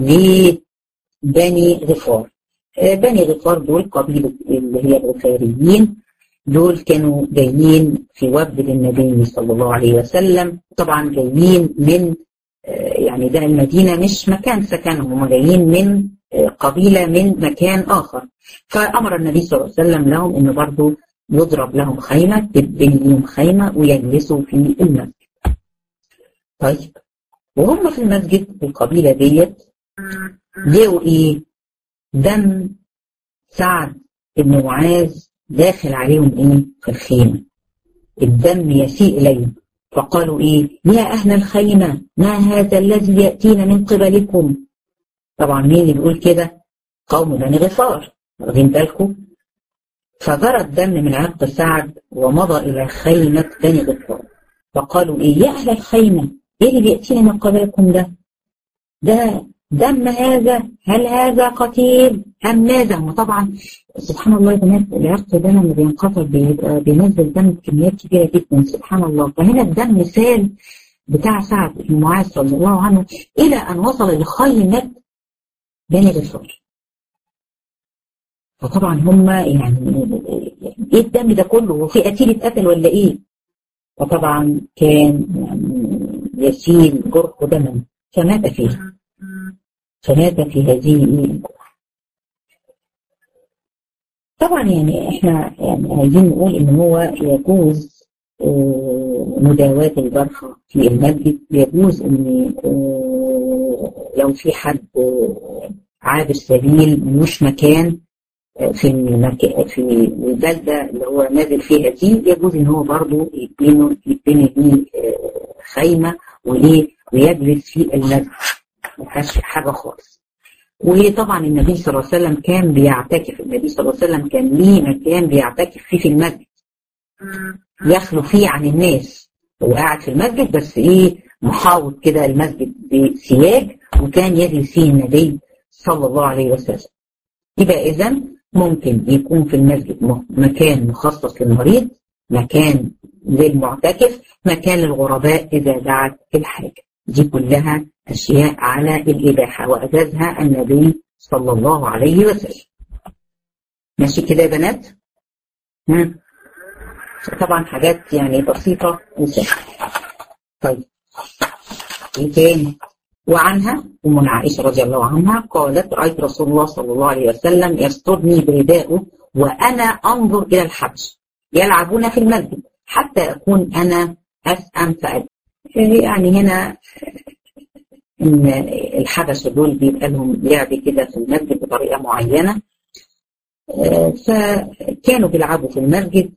لبني غفار بني غفار دول قبيلة اللي هي الغفاريين دول كانوا جايين في وفد للنبي صلى الله عليه وسلم طبعا جايين من يعني ده المدينة مش مكان سكنهم هم جايين من قبيلة من مكان آخر فأمر النبي صلى الله عليه وسلم لهم إنه برضو يضرب لهم خيمة تبني لهم خيمة ويجلسوا في المسجد طيب وهم في المسجد القبيلة ديت لقوا ايه دم سعد بن معاذ داخل عليهم ايه في الخيمة الدم يسيء اليهم فقالوا ايه يا اهل الخيمة ما هذا الذي يأتينا من قبلكم طبعا مين اللي بيقول كده قوم بني غفار واخدين بالكم فجرى الدم من عرق سعد ومضى إلى خيمة بني غفار فقالوا إيه يا أهل الخيمة إيه اللي بيأتينا من قبلكم ده ده دم هذا هل هذا قتيل أم ماذا وطبعا سبحان الله يا بنات العرق ده لما بينقطع بيبقى بينزل دم بكميات كبيرة جدا سبحان الله فهنا الدم سال بتاع سعد بن معاذ صلى الله عنه إلى أن وصل لخيمة بني غفار فطبعا هم يعني ايه الدم ده كله وفي قتيل اتقتل ولا ايه فطبعا كان يعني يسيل جرح دما فمات فيه فمات في هذه الجرح طبعا يعني احنا يعني عايزين نقول ان هو يجوز مداواة الجرحى في المسجد يجوز ان لو في حد عابر سبيل ملوش مكان في المكان في البلدة اللي هو نازل فيها دي يجوز ان هو برضه يبني يبني دي خيمة وايه ويجلس في المسجد ما فيهاش حاجة خالص وطبعا النبي صلى الله عليه وسلم كان بيعتكف النبي صلى الله عليه وسلم كان ليه مكان بيعتكف فيه في المسجد يخلو فيه عن الناس هو قاعد في المسجد بس ايه محاوط كده المسجد بسياج وكان يجلس فيه النبي صلى الله عليه وسلم يبقى اذا ممكن يكون في المسجد مكان مخصص للمريض مكان للمعتكف مكان للغرباء إذا دعت الحاجة دي كلها أشياء على الإباحة وأجازها النبي صلى الله عليه وسلم ماشي كده يا بنات مم. طبعا حاجات يعني بسيطة وسهلة طيب ايه تاني وعنها أم عائشة رضي الله عنها قالت رأيت رسول الله صلى الله عليه وسلم يسترني برداءه وأنا أنظر إلى الحبش يلعبون في المسجد حتى أكون أنا أسأم فأد يعني هنا إن الحبشة دول بيبقى لهم لعب كده في المسجد بطريقة معينة فكانوا بيلعبوا في المسجد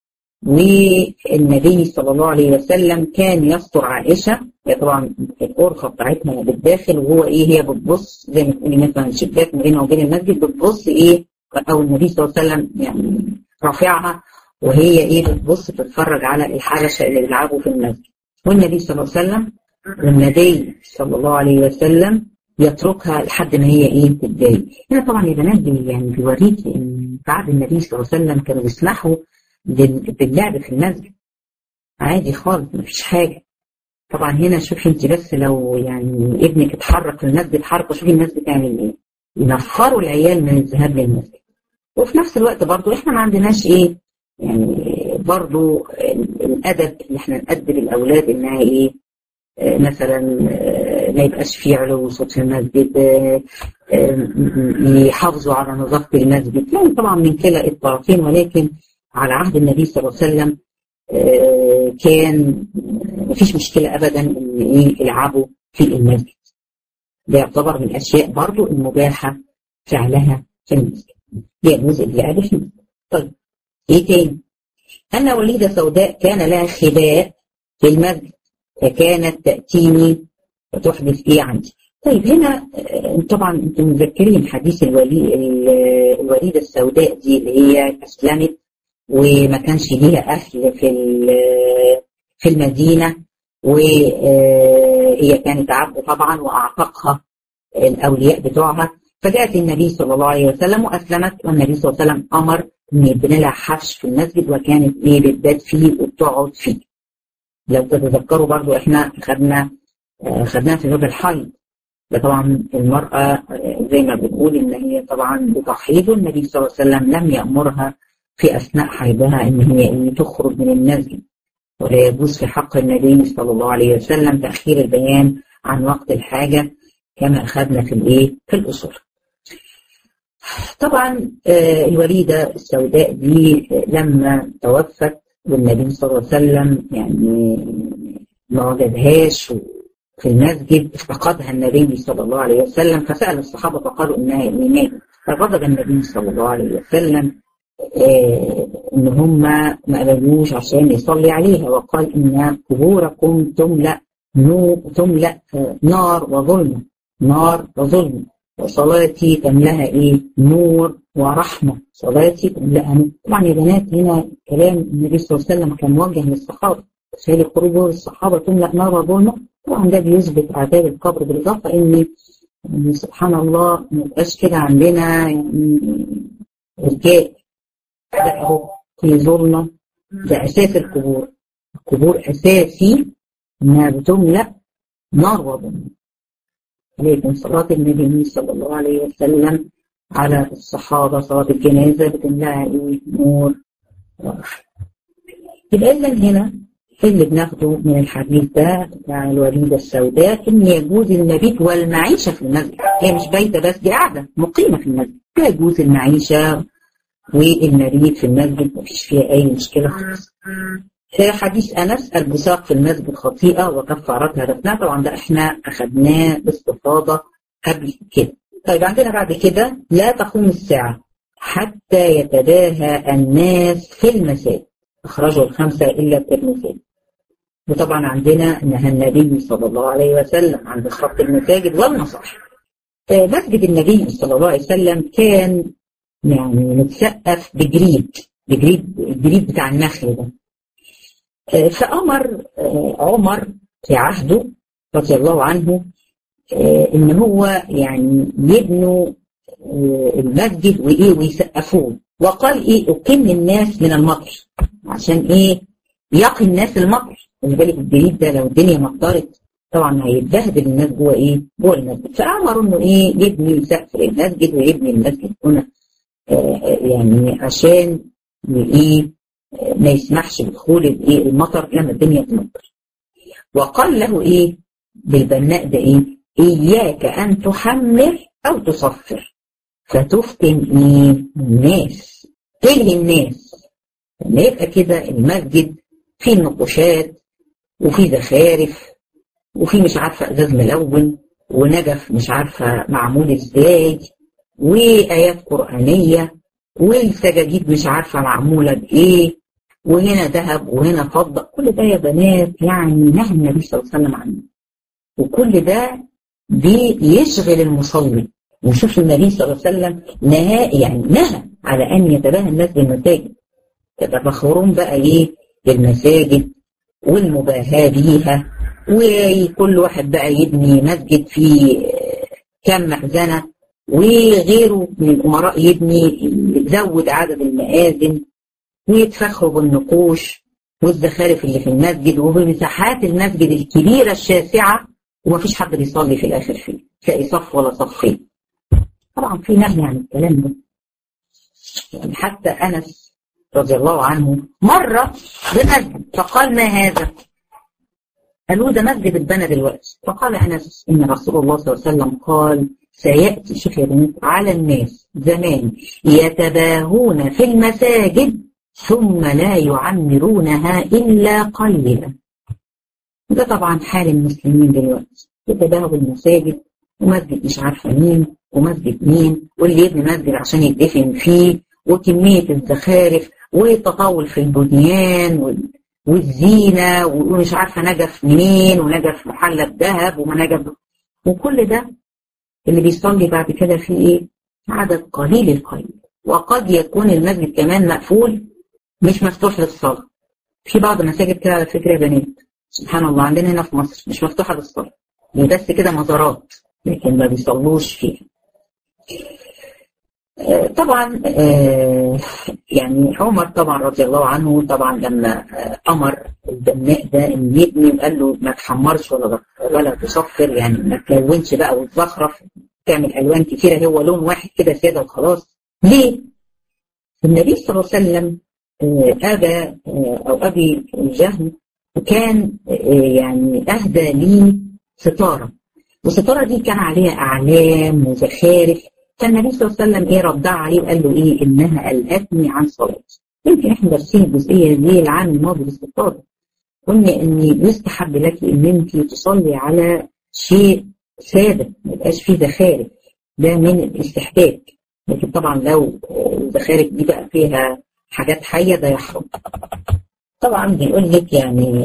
والنبي صلى الله عليه وسلم كان يستر عائشة طبعا الغرفة بتاعتنا بالداخل وهو ايه هي بتبص زي ما تقولي مثلا شباك ما بينها وبين المسجد بتبص ايه او النبي صلى الله عليه وسلم يعني رافعها وهي ايه بتبص تتفرج على الحبشة اللي بيلعبوا في المسجد والنبي صلى الله عليه وسلم والنبي صلى الله عليه وسلم يتركها لحد ما هي ايه تتضايق هنا طبعا يا بنات يعني بيوريك ان بعد النبي صلى الله عليه وسلم كانوا بيسمحوا باللعب في المسجد عادي خالص مفيش حاجة طبعا هنا شوفي انت بس لو يعني ابنك اتحرك في المسجد حركة شوفي الناس بتعمل ايه ينفروا العيال من الذهاب للمسجد وفي نفس الوقت برضو احنا ما عندناش ايه يعني برضو الادب اللي احنا نأدب الاولاد انها ايه مثلا ما يبقاش فيه علو صوت في المسجد يحافظوا على نظافة المسجد يعني طبعا من كلا الطرفين ولكن على عهد النبي صلى الله عليه وسلم كان مفيش مشكلة أبدا إن إيه يلعبوا في المسجد ده يعتبر من الأشياء برضو المباحة فعلها في المسجد يجوز اللعب في المسجد طيب إيه تاني؟ أن وليدة سوداء كان لها خباء في المسجد فكانت تأتيني وتحدث إيه عندي طيب هنا طبعا انتم متذكرين حديث الولي الوليدة السوداء دي اللي هي أسلمت وما كانش ليها أهل في في المدينة وهي كانت عبد طبعا وأعتقها الأولياء بتوعها فجاءت النبي صلى الله عليه وسلم وأسلمت والنبي صلى الله عليه وسلم أمر إن يبني لها حفش في المسجد وكانت إيه بتبات فيه وبتقعد فيه لو تتذكروا برضو إحنا خدنا خدناها في باب الحيض ده طبعا المرأة زي ما بنقول إن هي طبعا بتحيض والنبي صلى الله عليه وسلم لم يأمرها في أثناء حيضها إن هي إن تخرج من المسجد ولا يجوز في حق النبي صلى الله عليه وسلم تأخير البيان عن وقت الحاجة كما أخذنا في الإيه في الأصول. طبعا الوليدة السوداء دي لما توفت والنبي صلى الله عليه وسلم يعني ما وجدهاش في المسجد افتقدها النبي صلى الله عليه وسلم فسأل الصحابة فقالوا إنها ماتت فغضب النبي صلى الله عليه وسلم ان هم ما قبلوش عشان يصلي عليها وقال ان قبوركم تملا نو تملا نار وظلم نار وظلم وصلاتي تملاها ايه نور ورحمة صلاتي تملاها نور طبعا يا بنات هنا كلام النبي صلى الله عليه وسلم كان موجه للصحابة سالي خروج الصحابة تملأ نار وظلمة طبعا ده بيثبت عذاب القبر بالإضافة إن يعني سبحان الله ما يبقاش كده عندنا يعني رجاء ده أهو في ظلمة ده أساس القبور القبور أساسي إنها بتملأ نار وظلمة لكن صلاة النبي صلى الله عليه وسلم على الصحابة صلاة الجنازة بتملأها إيه نور ورحمة يبقى إذا هنا اللي بناخده من الحديث ده بتاع الوليدة السوداء إن يجوز المبيت والمعيشة في المسجد هي مش بايتة بس دي قاعدة مقيمة في المسجد يجوز المعيشة والمبيت في المسجد مفيش فيها أي مشكلة خالص في حديث أنس البساق في المسجد خطيئة وكفارتها دفنها طبعا ده احنا أخذناه باستفاضة قبل كده طيب عندنا بعد كده لا تقوم الساعة حتى يتباهى الناس في المساجد أخرجه الخمسة إلا الترمذي وطبعا عندنا نهى النبي صلى الله عليه وسلم عن خط المساجد والمصاحف مسجد النبي صلى الله عليه وسلم كان يعني متسقف بجريد بجريد الجريد بتاع النخل ده فأمر عمر في عهده رضي الله عنه إن هو يعني يبنوا المسجد وإيه ويسقفوه وقال إيه أكن الناس من المطر عشان إيه يقي الناس المطر خلي بالك الجريد ده لو الدنيا مطرت طبعا هيتبهدل الناس جوه ايه؟ جوه المسجد فامروا انه ايه يبني سقف المسجد ويبني المسجد هنا آه يعني عشان ايه آه ما يسمحش بدخول الايه المطر لما الدنيا تمطر. وقال له ايه بالبناء ده ايه؟ اياك ان تحمر او تصفر فتفتن ايه؟ الناس تلهي الناس لما يبقى كده المسجد فيه نقوشات وفي زخارف وفي مش عارفة ازاز ملون ونجف مش عارفة معمول ازاي وآيات قرآنية والسجاجيد مش عارفة معمولة بإيه وهنا ذهب وهنا فضة كل ده يا بنات يعني نهى النبي صلى الله عليه وسلم عنه وكل ده بيشغل المصلي ونشوف النبي صلى الله عليه وسلم نهى يعني نهى على أن يتباهى الناس بالمساجد يتفخرون بقى إيه بالمساجد والمباهاة بيها وكل واحد بقى يبني مسجد فيه كم مخزنة وغيره من الأمراء يبني يزود عدد المآذن ويتفخروا بالنقوش والزخارف اللي في المسجد وبمساحات المسجد الكبيرة الشاسعة ومفيش حد بيصلي في الآخر فيه تلاقي صف ولا صفين طبعا في نهي عن الكلام ده يعني حتى أنس رضي الله عنه مرة بمسجد فقال ما هذا قالوا ده مسجد اتبنى دلوقتي فقال أنس إن رسول الله صلى الله عليه وسلم قال سيأتي شوف يا بنت على الناس زمان يتباهون في المساجد ثم لا يعمرونها إلا قليلا ده طبعا حال المسلمين دلوقتي يتباهوا بالمساجد ومسجد مش عارفة مين ومسجد مين واللي يبني مسجد عشان يدفن فيه وكمية الزخارف والتطاول في البنيان والزينة ومش عارفة نجف منين ونجف محلى بذهب وما نجف وكل ده اللي بيصلي بعد كده فيه ايه؟ عدد قليل القليل وقد يكون المسجد كمان مقفول مش مفتوح للصلاة في بعض المساجد كده على فكرة يا بنات سبحان الله عندنا هنا في مصر مش مفتوحة للصلاة بس كده مزارات لكن ما بيصلوش فيها طبعا يعني عمر طبعا رضي الله عنه طبعا لما امر البناء ده ان يبني وقال له ما تحمرش ولا ولا تصفر يعني ما تلونش بقى وتزخرف تعمل الوان كتيره هو لون واحد كده ساده وخلاص ليه؟ النبي صلى الله عليه وسلم ابى او ابي الجهم كان يعني اهدى لي ستاره والستاره دي كان عليها اعلام وزخارف فالنبي صلى الله عليه وسلم ايه ردع عليه وقال له ايه انها قلقتني عن صلاتي يمكن احنا دارسين الجزئيه دي العام الماضي باستفاضه قلنا ان يستحب لك ان انت تصلي على شيء ساده ما يبقاش فيه زخارف ده من الاستحباب لكن طبعا لو الزخارف دي بقى فيها حاجات حيه ده يحرم طبعا بيقول لك يعني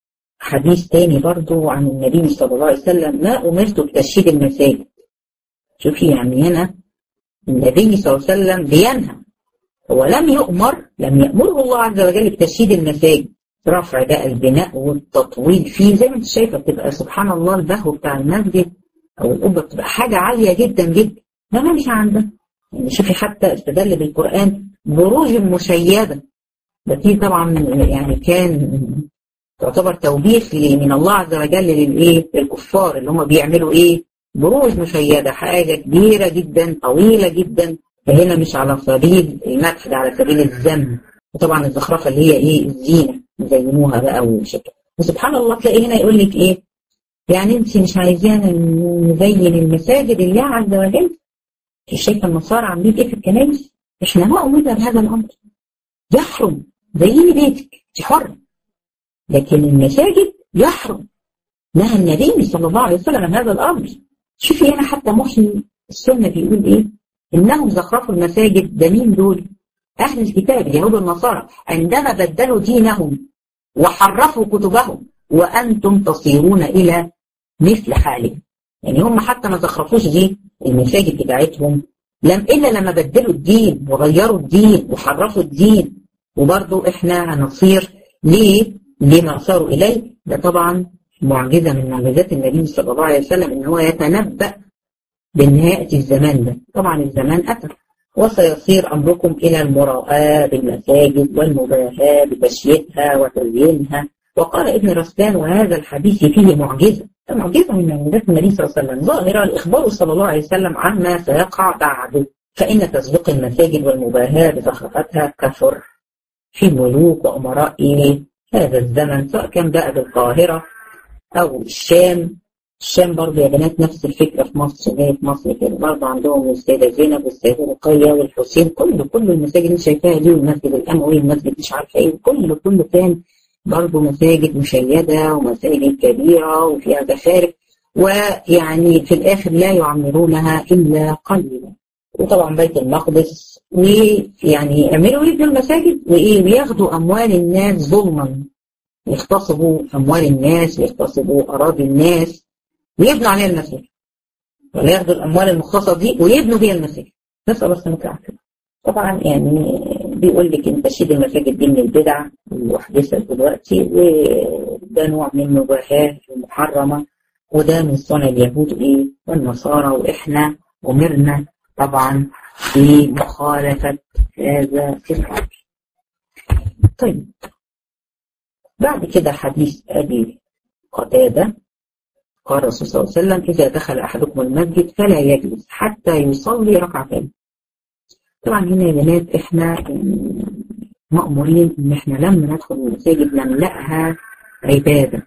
حديث تاني برضو عن النبي صلى الله عليه وسلم ما امرت بتشييد المساجد شوفي يعني هنا النبي صلى الله عليه وسلم بينهى هو لم يؤمر لم يأمره الله عز وجل بتشييد المساجد رفع بقى البناء والتطويل فيه زي ما انت شايفه بتبقى سبحان الله البهو بتاع المسجد او القبه بتبقى حاجه عاليه جدا جدا ده ما مش عندنا يعني شوفي حتى استدل بالقران بروج مشيده ده دي طبعا يعني كان تعتبر توبيخ من الله عز وجل للايه للكفار اللي هم بيعملوا ايه بروج مشيده حاجه كبيره جدا طويله جدا فهنا مش على سبيل المدح ده على سبيل الذم وطبعا الزخرفه اللي هي ايه الزينه يزينوها بقى وشكل وسبحان الله تلاقي هنا يقول لك ايه يعني انت مش عايزانا نزين المساجد الله عز وجل شايفه النصارى عاملين ايه في الكنائس احنا ما امرنا بهذا الامر يحرم زيني بيتك انت حره لكن المساجد يحرم نهى النبي صلى الله عليه وسلم عن هذا الامر شوفي هنا حتى محيي السنه بيقول ايه انهم زخرفوا المساجد ده مين دول اهل الكتاب اليهود والنصارى عندما بدلوا دينهم وحرفوا كتبهم وانتم تصيرون الى مثل حالهم يعني هم حتى ما زخرفوش دي المساجد بتاعتهم لم الا لما بدلوا الدين وغيروا الدين وحرفوا الدين وبرضه احنا هنصير ليه لما صاروا اليه ده طبعا معجزه من معجزات النبي صلى الله عليه وسلم ان هو يتنبأ بنهاية الزمان ده طبعا الزمان أتى وسيصير أمركم إلى المراءة بالمساجد والمباهاة بتشييدها وتزيينها وقال ابن رسلان وهذا الحديث فيه معجزة معجزة من معجزات النبي صلى الله عليه وسلم ظاهرة الإخبار صلى الله عليه وسلم عما سيقع بعده فإن تسبيق المساجد والمباهاة بزخرفتها كثر في ملوك وأمراء هذا الزمن سواء كان بقى بالقاهرة أو الشام الشام برضه يا بنات نفس الفكرة في مصر زي في مصر كده برضه عندهم السيدة زينب والسيدة رقية والحسين كل كل المساجد اللي شايفاها دي والمسجد الأموي والمسجد مش عارفة إيه كل كل كان برضه مساجد مشيدة ومساجد كبيرة وفيها زخارف ويعني في الآخر لا يعمرونها إلا قليلا وطبعا بيت المقدس ويعني يعملوا ايه في المساجد وايه وياخدوا اموال الناس ظلما يغتصبوا اموال الناس ويغتصبوا اراضي الناس ويبنوا عليها المساجد ولا ياخدوا الاموال المختصه دي ويبنوا بيها المساجد نسال الله السلامه والعافيه طبعا يعني بيقول لك ان تشييد المساجد دي من البدع المحدثه دلوقتي وده نوع من المباحات المحرمه وده من صنع اليهود ايه والنصارى واحنا امرنا طبعا بمخالفه هذا في الامر. طيب بعد كده حديث ابي قتاده قال الرسول صلى الله عليه وسلم إذا دخل أحدكم المسجد فلا يجلس حتى يصلي ركعتين طبعا هنا يا بنات إحنا مأمورين إن إحنا لما ندخل المساجد نملأها عبادة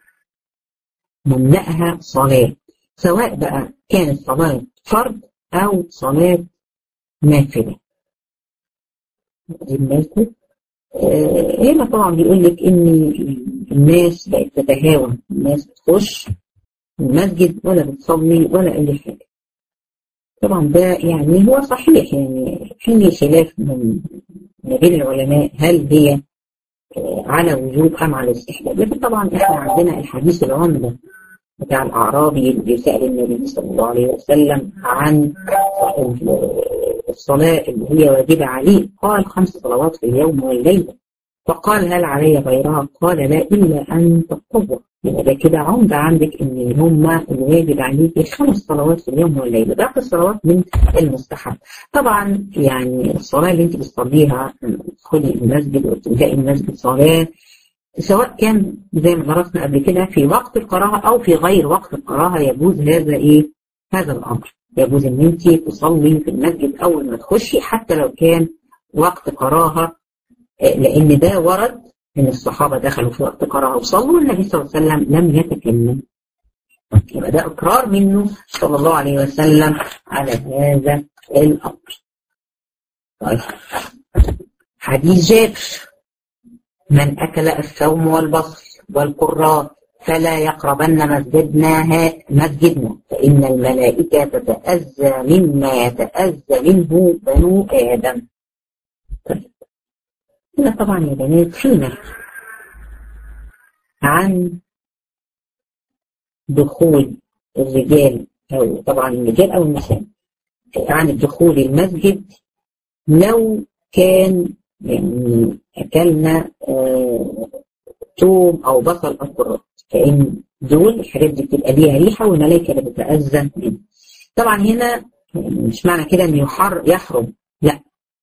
نملأها صلاة سواء بقى كانت صلاة فرض أو صلاة نافلة آه هنا طبعا بيقول لك إن الناس بقت تتهاون الناس بتخش المسجد ولا بتصلي ولا أي حاجة طبعا ده يعني هو صحيح يعني في خلاف من ما بين العلماء هل هي على وجوب أم على استحباب لكن طبعا احنا عندنا الحديث العمدة بتاع الأعرابي اللي سأل النبي صلى الله عليه وسلم عن الصلاة اللي هي واجبة عليه قال خمس صلوات في اليوم والليلة فقال هل علي غيرها قال لا إلا أن تتطوع يبقى ده كده عمدة عندك ان هما الواجب عليكي خمس صلوات في اليوم والليلة باقي الصلوات من المستحب طبعا يعني الصلاة اللي انت بتصليها تدخلي المسجد وتنتهي المسجد صلاة سواء كان زي ما درسنا قبل كده في وقت القراءة او في غير وقت القراءة يجوز هذا ايه هذا الامر يجوز ان انت تصلي في المسجد اول ما تخشي حتى لو كان وقت قراءة لان ده ورد ان الصحابه دخلوا في وقت قراءه وصلوا والنبي صلى الله عليه وسلم لم يتكلم يبقى ده اقرار منه صلى الله عليه وسلم على هذا الامر طيب حديث جابر من اكل الثوم والبصل والقراء فلا يقربن مسجدنا مسجدنا فإن الملائكة تتأذى مما يتأذى منه بنو آدم طيب هنا طبعا يا بنات في نهي عن دخول الرجال أو طبعا الرجال أو النساء عن الدخول المسجد لو كان يعني أكلنا آه توم أو بصل أو كرات فإن دول الحاجات دي بتبقى ليها ريحة والملائكة بتتأذى منها طبعا هنا مش معنى كده إنه يحر يحرم لا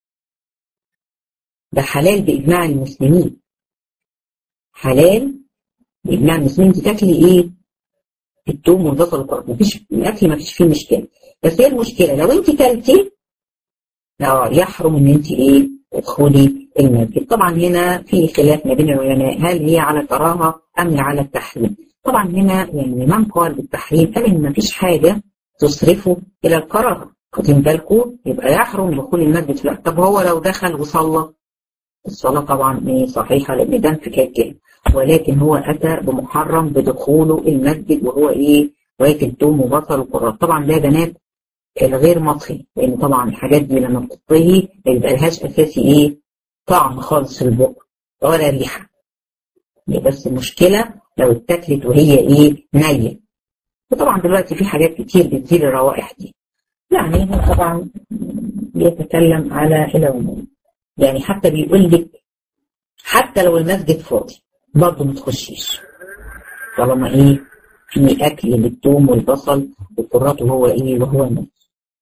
ده حلال بإجماع المسلمين حلال بإجماع المسلمين انت تاكلي إيه؟ التوم والبصل والكرات مفيش الأكل مفيش فيه مشكلة بس هي المشكلة لو انت كلتي اه يحرم ان انت ايه تدخلي المسجد طبعا هنا في خلاف ما بين العلماء هل هي على الكراهه ام على التحريم طبعا هنا يعني من قال بالتحريم قال ان مفيش حاجه تصرفه الى الكراهه واخدين بالكم يبقى يحرم دخول المسجد في الوقت طب هو لو دخل وصلى الصلاه طبعا ايه صحيحه لان ده انفكاك كده ولكن هو اتى بمحرم بدخوله المسجد وهو ايه واكل توم وبصل وكرات طبعا ده بنات الغير مطهي لان طبعا الحاجات دي لما بتطهي ما يبقى لهاش اساسي ايه طعم خالص في البق ولا ريحه بس المشكله لو اتاكلت وهي ايه نيه وطبعا دلوقتي في حاجات كتير بتزيل الروائح دي يعني هو طبعا بيتكلم على العموم يعني حتى بيقول لك حتى لو المسجد فاضي برضه ما تخشيش طالما ايه في اكل للثوم والبصل والكرات وهو ايه وهو المسجد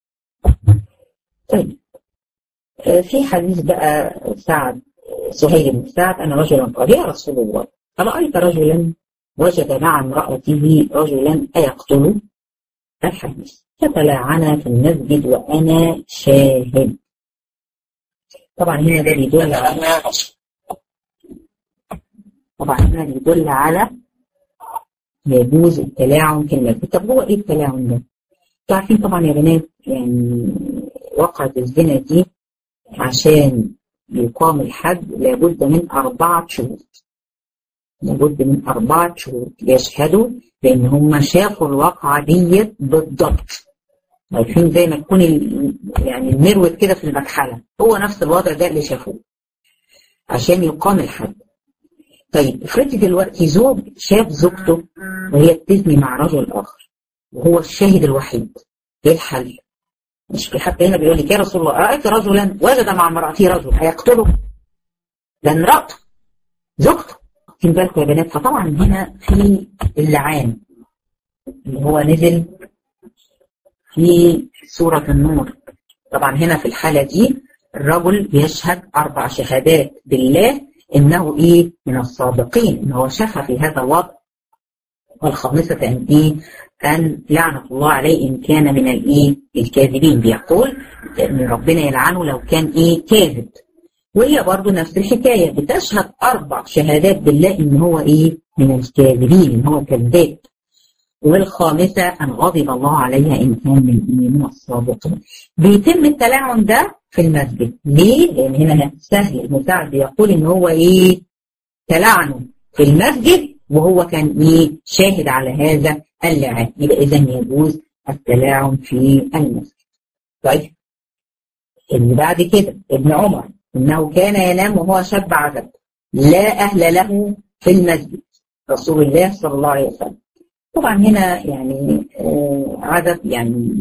طيب في حديث بقى سعد سهيل بن سعد أنا رجلا قال يا رسول الله أرأيت رجلا وجد مع امرأته رجلا أيقتله الحديث فتلاعنا في المسجد وأنا شاهد طبعا هنا ده بيدل على طبعا هنا بيدل على يجوز التلاعن في المسجد طب هو ايه التلاعن ده؟ عارفين طبعا يا بنات يعني وقعة الزنا دي عشان يقام الحد لابد من أربعة شروط لابد من أربعة شروط يشهدوا بأن هم شافوا الواقعة ديت بالضبط عارفين زي ما تكون يعني المروت كده في المكحلة هو نفس الوضع ده اللي شافوه عشان يقام الحد طيب افرضي دلوقتي زوج شاف زوجته وهي بتزني مع رجل آخر وهو الشاهد الوحيد ايه الحل؟ مش في حد هنا بيقول لك يا رسول الله رأيت رجلا وجد مع امرأته رجل هيقتله ده امرأته زوجته واخدين بالكم يا بنات فطبعا هنا في اللعان اللي هو نزل في سورة النور طبعا هنا في الحالة دي الرجل بيشهد أربع شهادات بالله إنه إيه من الصادقين إن هو شفى في هذا الوضع والخامسة أن إيه أن لعنة الله عليه إن كان من الإيه الكاذبين بيقول إن ربنا يلعنه لو كان إيه كاذب وهي برضو نفس الحكاية بتشهد أربع شهادات بالله إن هو إيه من الكاذبين إن هو كذاب والخامسة أن غضب الله عليها إن كان من إيه من الصادقين بيتم التلاعن ده في المسجد ليه؟ لأن هنا سهل المساعد يقول إن هو إيه تلعنه في المسجد وهو كان إيه شاهد على هذا اللعان يبقى إذا يجوز التلاعن في المسجد طيب اللي بعد كده ابن عمر إنه كان ينام وهو شاب عزب لا أهل له في المسجد رسول الله صلى الله عليه وسلم طبعا هنا يعني آه عزب يعني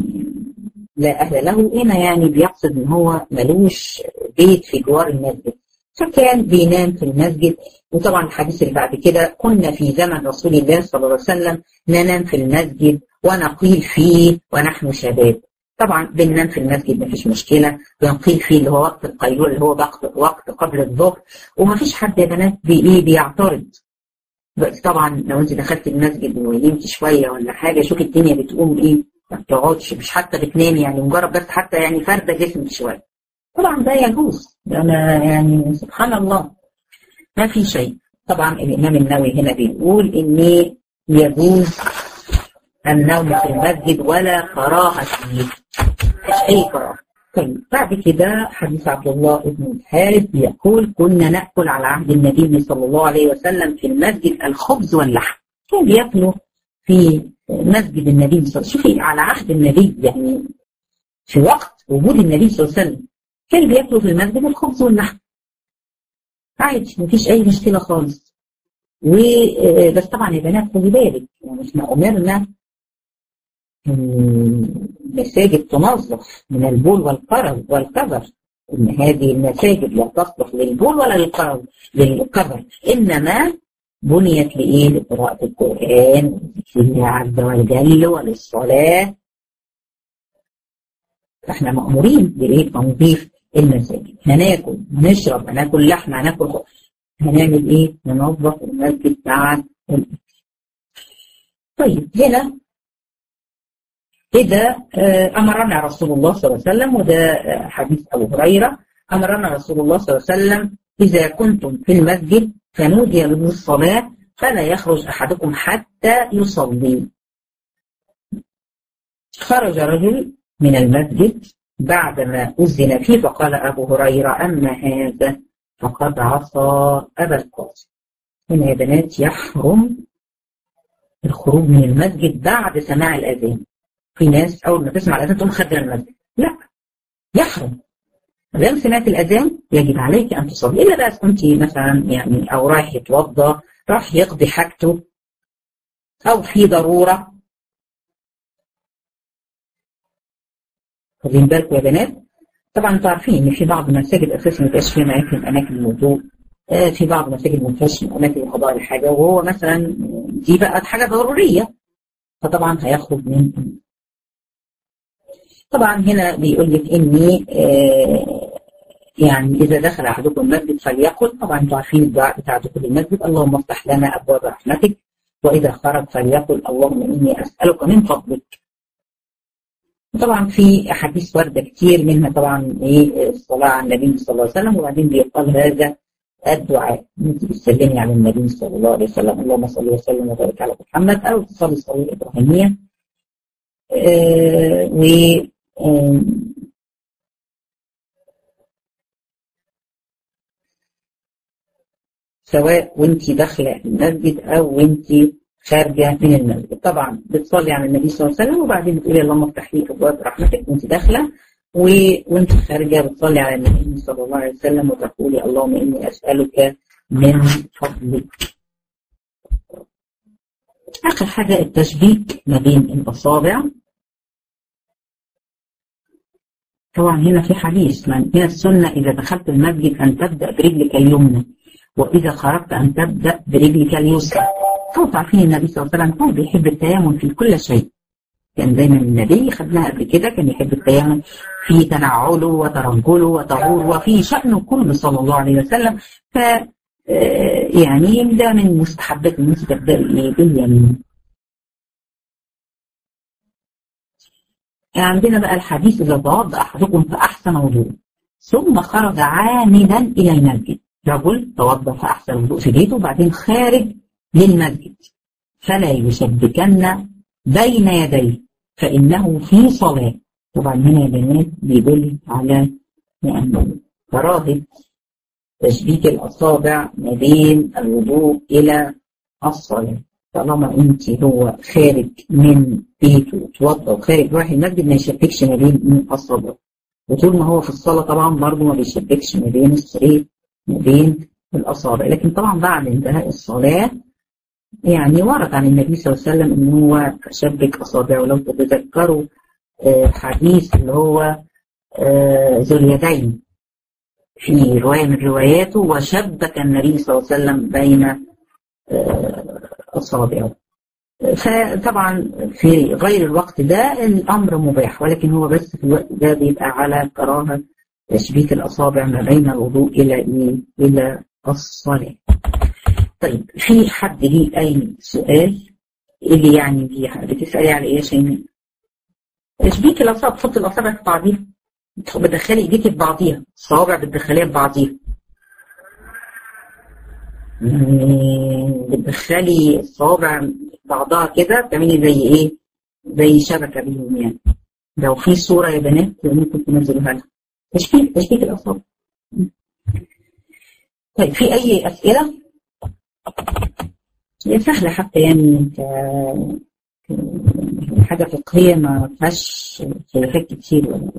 لا أهل له هنا يعني بيقصد إن هو ملوش بيت في جوار المسجد فكان بينام في المسجد وطبعا الحديث اللي بعد كده كنا في زمن رسول الله صلى الله عليه وسلم ننام في المسجد ونقيل فيه ونحن شباب طبعا بننام في المسجد مفيش مشكلة بنقيل فيه اللي هو وقت القيلول اللي هو وقت, وقت قبل الظهر ومفيش حد يا بنات بي ايه بيعترض بس طبعا لو انت دخلت المسجد ونمت شوية ولا حاجة شوف الدنيا بتقوم ايه ما بتقعدش مش حتى بتنامي يعني مجرد بس حتى يعني فردة جسمك شوية طبعا ده يجوز انا يعني سبحان الله ما في شيء طبعا الامام النووي هنا بيقول ان يجوز النوم في المسجد ولا كراهه فيه مش اي كراهه طيب بعد كده حديث عبد الله بن الحارث بيقول كنا ناكل على عهد النبي صلى الله عليه وسلم في المسجد الخبز واللحم كان بياكلوا في مسجد النبي صلى الله عليه وسلم شوفي على عهد النبي يعني في وقت وجود النبي صلى الله عليه وسلم كان بياكلوا في المسجد الخبز واللحم عادي مفيش اي مشكله خالص وبس طبعا يا بنات خدي بالك يعني احنا امرنا المساجد تنظف من البول والقرض والقذر ان هذه المساجد لا تصلح للبول ولا للقرض للقذر انما بنيت لايه؟ لقراءة القرآن وذكر الله عز وجل وللصلاة فاحنا مأمورين بايه؟ تنظيف المساجد هناكل هنشرب هناكل لحم هناكل خ... هنعمل ايه؟ ننظف المسجد بعد الاكل. طيب هنا إذا أمرنا رسول الله صلى الله عليه وسلم وده حديث أبو هريرة أمرنا رسول الله صلى الله عليه وسلم إذا كنتم في المسجد فنودي للصلاة فلا يخرج أحدكم حتى يصلي خرج رجل من المسجد بعدما أذن فيه فقال أبو هريرة أما هذا فقد عصى أبا القاسم هنا يا بنات يحرم الخروج من المسجد بعد سماع الأذان في ناس أول ما تسمع الأذان تقوم خارجة المسجد لا يحرم ما دام سمعت الأذان يجب عليك أن تصلي إلا بقى كنت مثلا يعني أو رايح يتوضى راح يقضي حاجته أو في ضرورة خدين بالكم يا بنات طبعا انتوا عارفين ان في بعض المساجد اساسا ما بيبقاش فيها اماكن اماكن الوضوء آه في بعض المساجد ما فيهاش اماكن قضاء الحاجه وهو مثلا دي بقى حاجه ضروريه فطبعا هيخرج من طبعا هنا بيقول لك اني آه يعني اذا دخل احدكم المسجد فليقل طبعا انتوا عارفين الدعاء بتاع دخول المسجد اللهم افتح لنا ابواب رحمتك واذا خرج فليقل اللهم اني اسالك من فضلك طبعا في احاديث وارده كتير منها طبعا ايه الصلاه على النبي صلى الله عليه وسلم وبعدين بيقال هذا الدعاء انت بتسلمي على النبي صلى الله عليه وسلم اللهم صل وسلم وبارك على محمد او تصلي صلاه ابراهيميه آه و آه سواء وانت داخله المسجد او وانت خارجه من المسجد طبعا بتصلي على النبي صلى الله عليه وسلم وبعدين بتقولي اللهم افتح لي ابواب رحمتك وانت داخله و... وانت خارجه بتصلي على النبي صلى الله عليه وسلم وتقولي اللهم اني اسالك من فضلك اخر حاجه التشبيك ما بين الاصابع طبعا هنا في حديث من هنا السنه اذا دخلت المسجد ان تبدا برجلك اليمنى واذا خرجت ان تبدا برجلك اليسرى طبعا عارفين النبي صلى الله عليه وسلم كان بيحب التيامن في كل شيء كان دايما النبي خدناها قبل كده كان يحب التيامن في تنعله وترجله وطهور وفي شأنه كله صلى الله عليه وسلم ف يعني ده من مستحبات ان انت تبدأي باليمين عندنا بقى الحديث إذا توضأ أحدكم فأحسن وضوء ثم خرج عامدا إلى المسجد رجل توضأ فأحسن وضوء في بيته وبعدين خارج للمسجد فلا يشبكن بين يديه فإنه في صلاة طبعا هنا يا بنات بيدل على يعني كراهة تشبيك الأصابع ما بين الوضوء إلى الصلاة طالما أنت هو خارج من بيته توضأ وخارج رايح المسجد ما يشبكش ما بين الأصابع وطول ما هو في الصلاة طبعا برضه ما بيشبكش ما بين السرير ما بين الأصابع لكن طبعا بعد انتهاء الصلاة يعني ورد عن النبي صلى الله عليه وسلم ان هو شبك اصابعه لو تتذكروا حديث اللي هو ذو اليدين في روايه من رواياته وشبك النبي صلى الله عليه وسلم بين اصابعه فطبعا في غير الوقت ده الامر مباح ولكن هو بس في الوقت ده بيبقى على كراهه تشبيك الاصابع ما بين الوضوء الى ايه؟ الى الصلاه. طيب في حد ليه أي سؤال اللي يعني دي بتسألي على إيه يا شيماء؟ تشبيك الأصابع تحط الأصابع في بعضيها بتدخلي إيديكي في بعضيها الصوابع بتدخليها في بعضيها بتدخلي الصوابع بعضها كده بتعملي زي إيه؟ زي شبكة بيهم يعني لو في صورة يا بنات ممكن تنزلوها لها تشبيك تشبيك الأصابع طيب في أي أسئلة؟ هي سهلة حتى يعني ك حاجة فقهية ما فيهاش خلافات كتير ولا